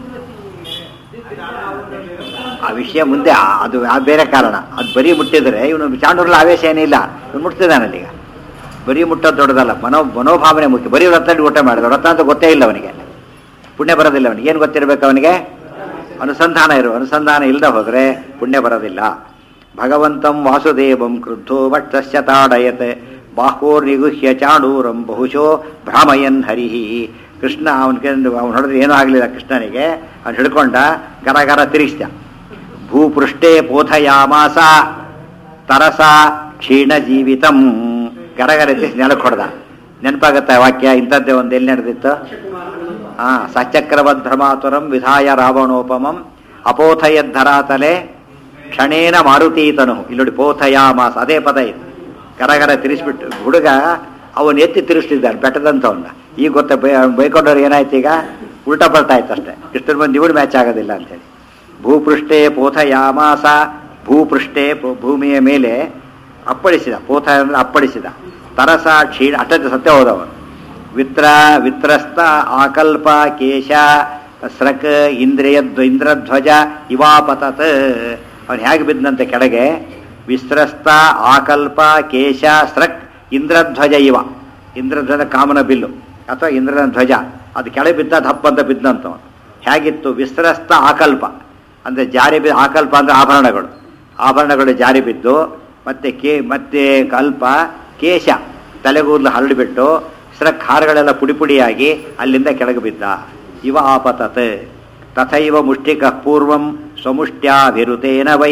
ಆ ವಿಷಯ ಮುಂದೆ ಆ- ಅದು ಆ ಬೇರೆ ಕಾರಣ ಅದು ಬರೀ ಮುಟ್ಟಿದ್ರೆ ಇವನು ಚಾಂಡೂರಲ್ಲಿ ಆವೇಶ ಏನಿಲ್ಲ ಇವನು ಮುಟ್ತಿದ್ದಾನಲ್ಲಿ ಈಗ ಬರೀ ಮುಟ್ಟೋದು ದೊಡ್ಡದಲ್ಲ ಮನೋ ಮನೋಭಾವನೆ ಮುಖ್ಯ ಬರೀ ವ್ರತದಲ್ಲಿ ಊಟ ಮಾಡಿದ ವ್ರತ ಅಂತ ಗೊತ್ತೇ ಇಲ್ಲ ಅವನಿಗೆ ಪುಣ್ಯ ಬರೋದಿಲ್ಲ ಅವನಿಗೆ ಏನು ಗೊತ್ತಿರಬೇಕು ಅವನಿಗೆ ಅನುಸಂಧಾನ ಇರು ಅನುಸಂಧಾನ ಇಲ್ಲದೆ ಹೋದರೆ ಪುಣ್ಯ ಬರೋದಿಲ್ಲ ಭಗವಂತಂ ವಾಸುದೇವಂ ಕ್ರುದ್ಧೋ ವಕ್ಷಸ್ಯ ತಾಡಯತೆ ಬಾಹೋರ್ನಿಗುಹ್ಯ ಚಾಣೂರಂ ಬಹುಶೋ ಭ್ರಾಮಯನ್ ಹರಿಹಿ ಕೃಷ್ಣ ಅವನಿಗೆ ಅವನು ಹೊಡೆದ್ರೆ ಏನೂ ಆಗಲಿಲ್ಲ ಕೃಷ್ಣನಿಗೆ ಅವನು ಹಿಡ್ಕೊಂಡ ಗರ ಗರ ತಿರುಗಿಸ್ದ ಭೂಪೃಷ್ಠೆ ಪೋಥಯಾಮಾಸ ತರಸ ಕ್ಷೀಣ ಜೀವಿತಂ ಗರಗರ ತಿರ್ಸಿ ನೆಲಕ್ಕೆ ಹೊಡೆದ ನೆನಪಾಗತ್ತೆ ಆ ವಾಕ್ಯ ಇಂಥದ್ದೇ ಒಂದು ಎಲ್ಲಿ ನಡೆದಿತ್ತು ಹಾ ಸಚಕ್ರವದ್ಭ್ರಮಾತುರಂ ವಿಧಾಯ ರಾವಣೋಪಮಂ ಅಪೋಥಯದ್ಧರಾತಲೆ ಕ್ಷಣೇನ ಮಾರುತೀತನು ಇಲ್ಲಿ ನೋಡಿ ಪೋಥಯಾಮಾಸ ಅದೇ ಪದ ಇದು ಗರಗರ ತಿರ್ಸ್ಬಿಟ್ಟು ಹುಡುಗ ಅವನು ಎತ್ತಿ ತಿರುಗಿಸ್ತಿದ್ದಾನೆ ಬೆಟ್ಟದಂತವನ್ನ ಈಗ ಗೊತ್ತ ಬೈಕೊಂಡವ್ರು ಏನಾಯ್ತು ಈಗ ಉಲ್ಟಾ ಪಲ್ಟಾ ಆಯ್ತು ಅಷ್ಟೇ ಇಷ್ಟರ ಮಂದಿ ಇವ್ರು ಮ್ಯಾಚ್ ಆಗೋದಿಲ್ಲ ಅಂತೇಳಿ ಭೂಪೃಷ್ಠೆ ಪೋಥಯಾಮಾಸ ಭೂಪೃಷ್ಠೆ ಭೂ- ಭೂಮಿಯ ಮೇಲೆ ಅಪ್ಪಳಿಸಿದ ಪೋಥ ಅಂದ್ರೆ ಅಪ್ಪಳಿಸಿದ ತರಸ ಕ್ಷೀಣ ಅಷ್ಟೇ ಸತ್ಯ ಹೋದವನು ವಿತ್ರ ವಿತ್ರಸ್ತ ಆಕಲ್ಪ ಕೇಶ ಸ್ರಕ್ ಇಂದ್ರಿಯ ಇಂದ್ರಧ್ವಜ ಇವಾಪತತ್ ಅವನು ಹೇಗೆ ಬಿದ್ದಂತೆ ಕೆಳಗೆ ವಿಸ್ತ್ರಸ್ತ ಆಕಲ್ಪ ಕೇಶ ಸ್ರಕ್ ಇಂದ್ರಧ್ವಜ ಇವ ಇಂದ್ರಧ್ವಜ ಕಾಮನ ಬಿಲ್ಲು ಅಥವಾ ಇಂದ್ರನ ಧ್ವಜ ಅದು ಕೆಳಗೆ ಬಿದ್ದ ದಪ್ಪ ಅಂತ ಬಿದ್ದಂಥವನು ಹೇಗಿತ್ತು ವಿಸ್ತ್ರಸ್ತ ಆಕಲ್ಪ ಅಂದರೆ ಜಾರಿ ಬಿ ಆಕಲ್ಪ ಅಂದರೆ ಆಭರಣಗಳು ಆಭರಣಗಳು ಜಾರಿ ಬಿದ್ದು ಮತ್ತೆ ಕೇ ಮತ್ತೆ ಕಲ್ಪ ಕೇಶ ತಲೆಗೂದಲು ಹರಡಿಬಿಟ್ಟು ಸ್ರಕ್ ಹಾರಗಳೆಲ್ಲ ಪುಡಿ ಪುಡಿಯಾಗಿ ಅಲ್ಲಿಂದ ಕೆಳಗೆ ಬಿದ್ದ ಇವ ಆಪತತ್ ತಥೈವ ಮುಷ್ಟಿಕ ಪೂರ್ವಂ ಸ್ವಮುಷ್ಟ್ಯಾಭಿರುತೇನ ವೈ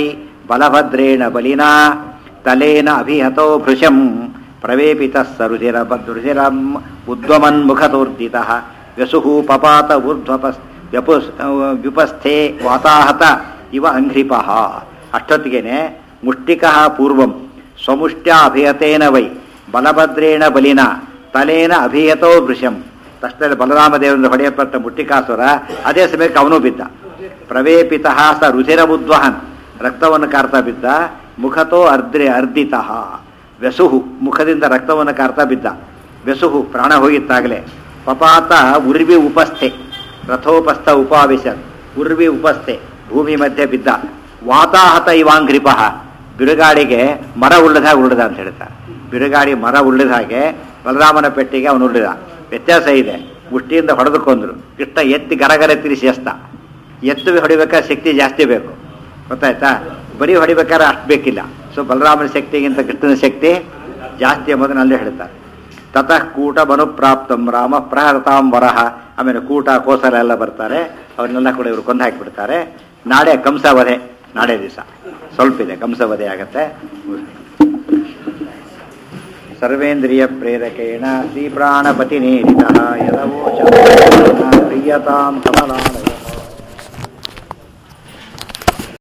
ಬಲಭದ್ರೇಣ ಬಲಿನಾ ತಲೇನ ಅಭಿಹತೋ ಭೃಶಂ ಪ್ರವೇಪಿತಃ ಸ ರುಚಿರ ರುಚಿರಂ ಉದ್ವಮನ್ಮುಖತೋರ್ಜಿತಃ ವ್ಯಸುಃ ಪಪಾತ ಊರ್ಧ್ವಪಸ್ ವ್ಯಪುಸ್ ವ್ಯುಪಸ್ಥೆ ವಾತಾಹತ ಇವ ಅಂಘ್ರಿಪಃ ಅಷ್ಟೊತ್ತಿಗೆನೆ ಮುಷ್ಟಿಕಃ ಪೂರ್ವಂ ಸ್ವಮುಷ್ಟ್ಯ ಅಭಿಯತೇನ ವೈ ಬಲಭದ್ರೇಣ ಬಲಿನ ತಲೇನ ಅಭಿಯತೋ ವೃಷಂ ತಕ್ಷಣ ಬಲರಾಮದೇವರಿಂದ ಹೊಡೆಯಲ್ಪಟ್ಟ ಮುಟ್ಟಿಕಾಸುರ ಅದೇ ಸಮಯಕ್ಕೆ ಅವನು ಬಿದ್ದ ಪ್ರವೇಪಿತಃ ಸ ರುಚಿರಬುದ್ವಹನ್ ರಕ್ತವನ್ನು ಕಾರ್ತಾ ಬಿದ್ದ ಮುಖತೋ ಅರ್ದ್ರೆ ಅರ್ಧಿತಃ ವ್ಯಸುಹು ಮುಖದಿಂದ ರಕ್ತವನ್ನು ಕಾರ್ತಾ ಬಿದ್ದ ವ್ಯಸುಹು ಪ್ರಾಣ ಹೋಗಿತ್ತಾಗಲೇ ಪಪಾತ ಉರ್ವಿ ಉಪಸ್ಥೆ ರಥೋಪಸ್ಥ ಉಪಾವಿಶ ಉರ್ವಿ ಉಪಸ್ಥೆ ಭೂಮಿ ಮಧ್ಯೆ ಬಿದ್ದ ವಾತಾಹತ ಇವಾಂಘ್ರಿಪಃ ಬಿರುಗಾಳಿಗೆ ಮರ ಉಳ್ಳದ ಹಾಗೆ ಉಳ್ಳದ ಅಂತ ಹೇಳ್ತಾರೆ ಬಿರುಗಾಳಿ ಮರ ಉಳ್ಳಿದ ಹಾಗೆ ಬಲರಾಮನ ಪೆಟ್ಟಿಗೆ ಅವನು ಉಳ್ಳಿದ ವ್ಯತ್ಯಾಸ ಇದೆ ಮುಷ್ಟಿಯಿಂದ ಹೊಡೆದುಕೊಂಡ್ರು ಕೃಷ್ಣ ಎತ್ತಿ ಗರಗರ ತಿರುಸಿ ಎಸ್ತ ಎತ್ತು ಹೊಡಿಬೇಕಾದ್ರೆ ಶಕ್ತಿ ಜಾಸ್ತಿ ಬೇಕು ಗೊತ್ತಾಯ್ತಾ ಬರೀ ಹೊಡಿಬೇಕಾದ್ರೆ ಅಷ್ಟು ಬೇಕಿಲ್ಲ ಸೊ ಬಲರಾಮನ ಶಕ್ತಿಗಿಂತ ಕೃಷ್ಣನ ಶಕ್ತಿ ಜಾಸ್ತಿ ಎಂಬುದನ್ನು ಅಲ್ಲೇ ಹೇಳ್ತಾರೆ ತತಃ ಕೂಟ ಮನುಪ್ರಾಪ್ತಂ ರಾಮ ಪ್ರಹರತಾಂ ವರಹ ಆಮೇಲೆ ಕೂಟ ಕೋಸಲ ಎಲ್ಲ ಬರ್ತಾರೆ ಅವನ್ನೆಲ್ಲ ಕೂಡ ಇವರು ಕೊಂದು ಹಾಕಿಬಿಡ್ತಾರೆ ನಾಳೆ ಕಂಸವಧೆ ನಾಳೆ ದಿವಸ ಸ್ವಲ್ಪ ಇದೆ ಕಂಸವಧೆ ಆಗತ್ತೆ ಸರ್ವೇಂದ್ರಿಯ ಪ್ರೇರಕೇಣ ಶ್ರೀ ಪ್ರಾಣಪತಿ ನೇರಿತ ಯದವೋಚ ಪ್ರಿಯತಾಂ ಕಮಲಾಲಯ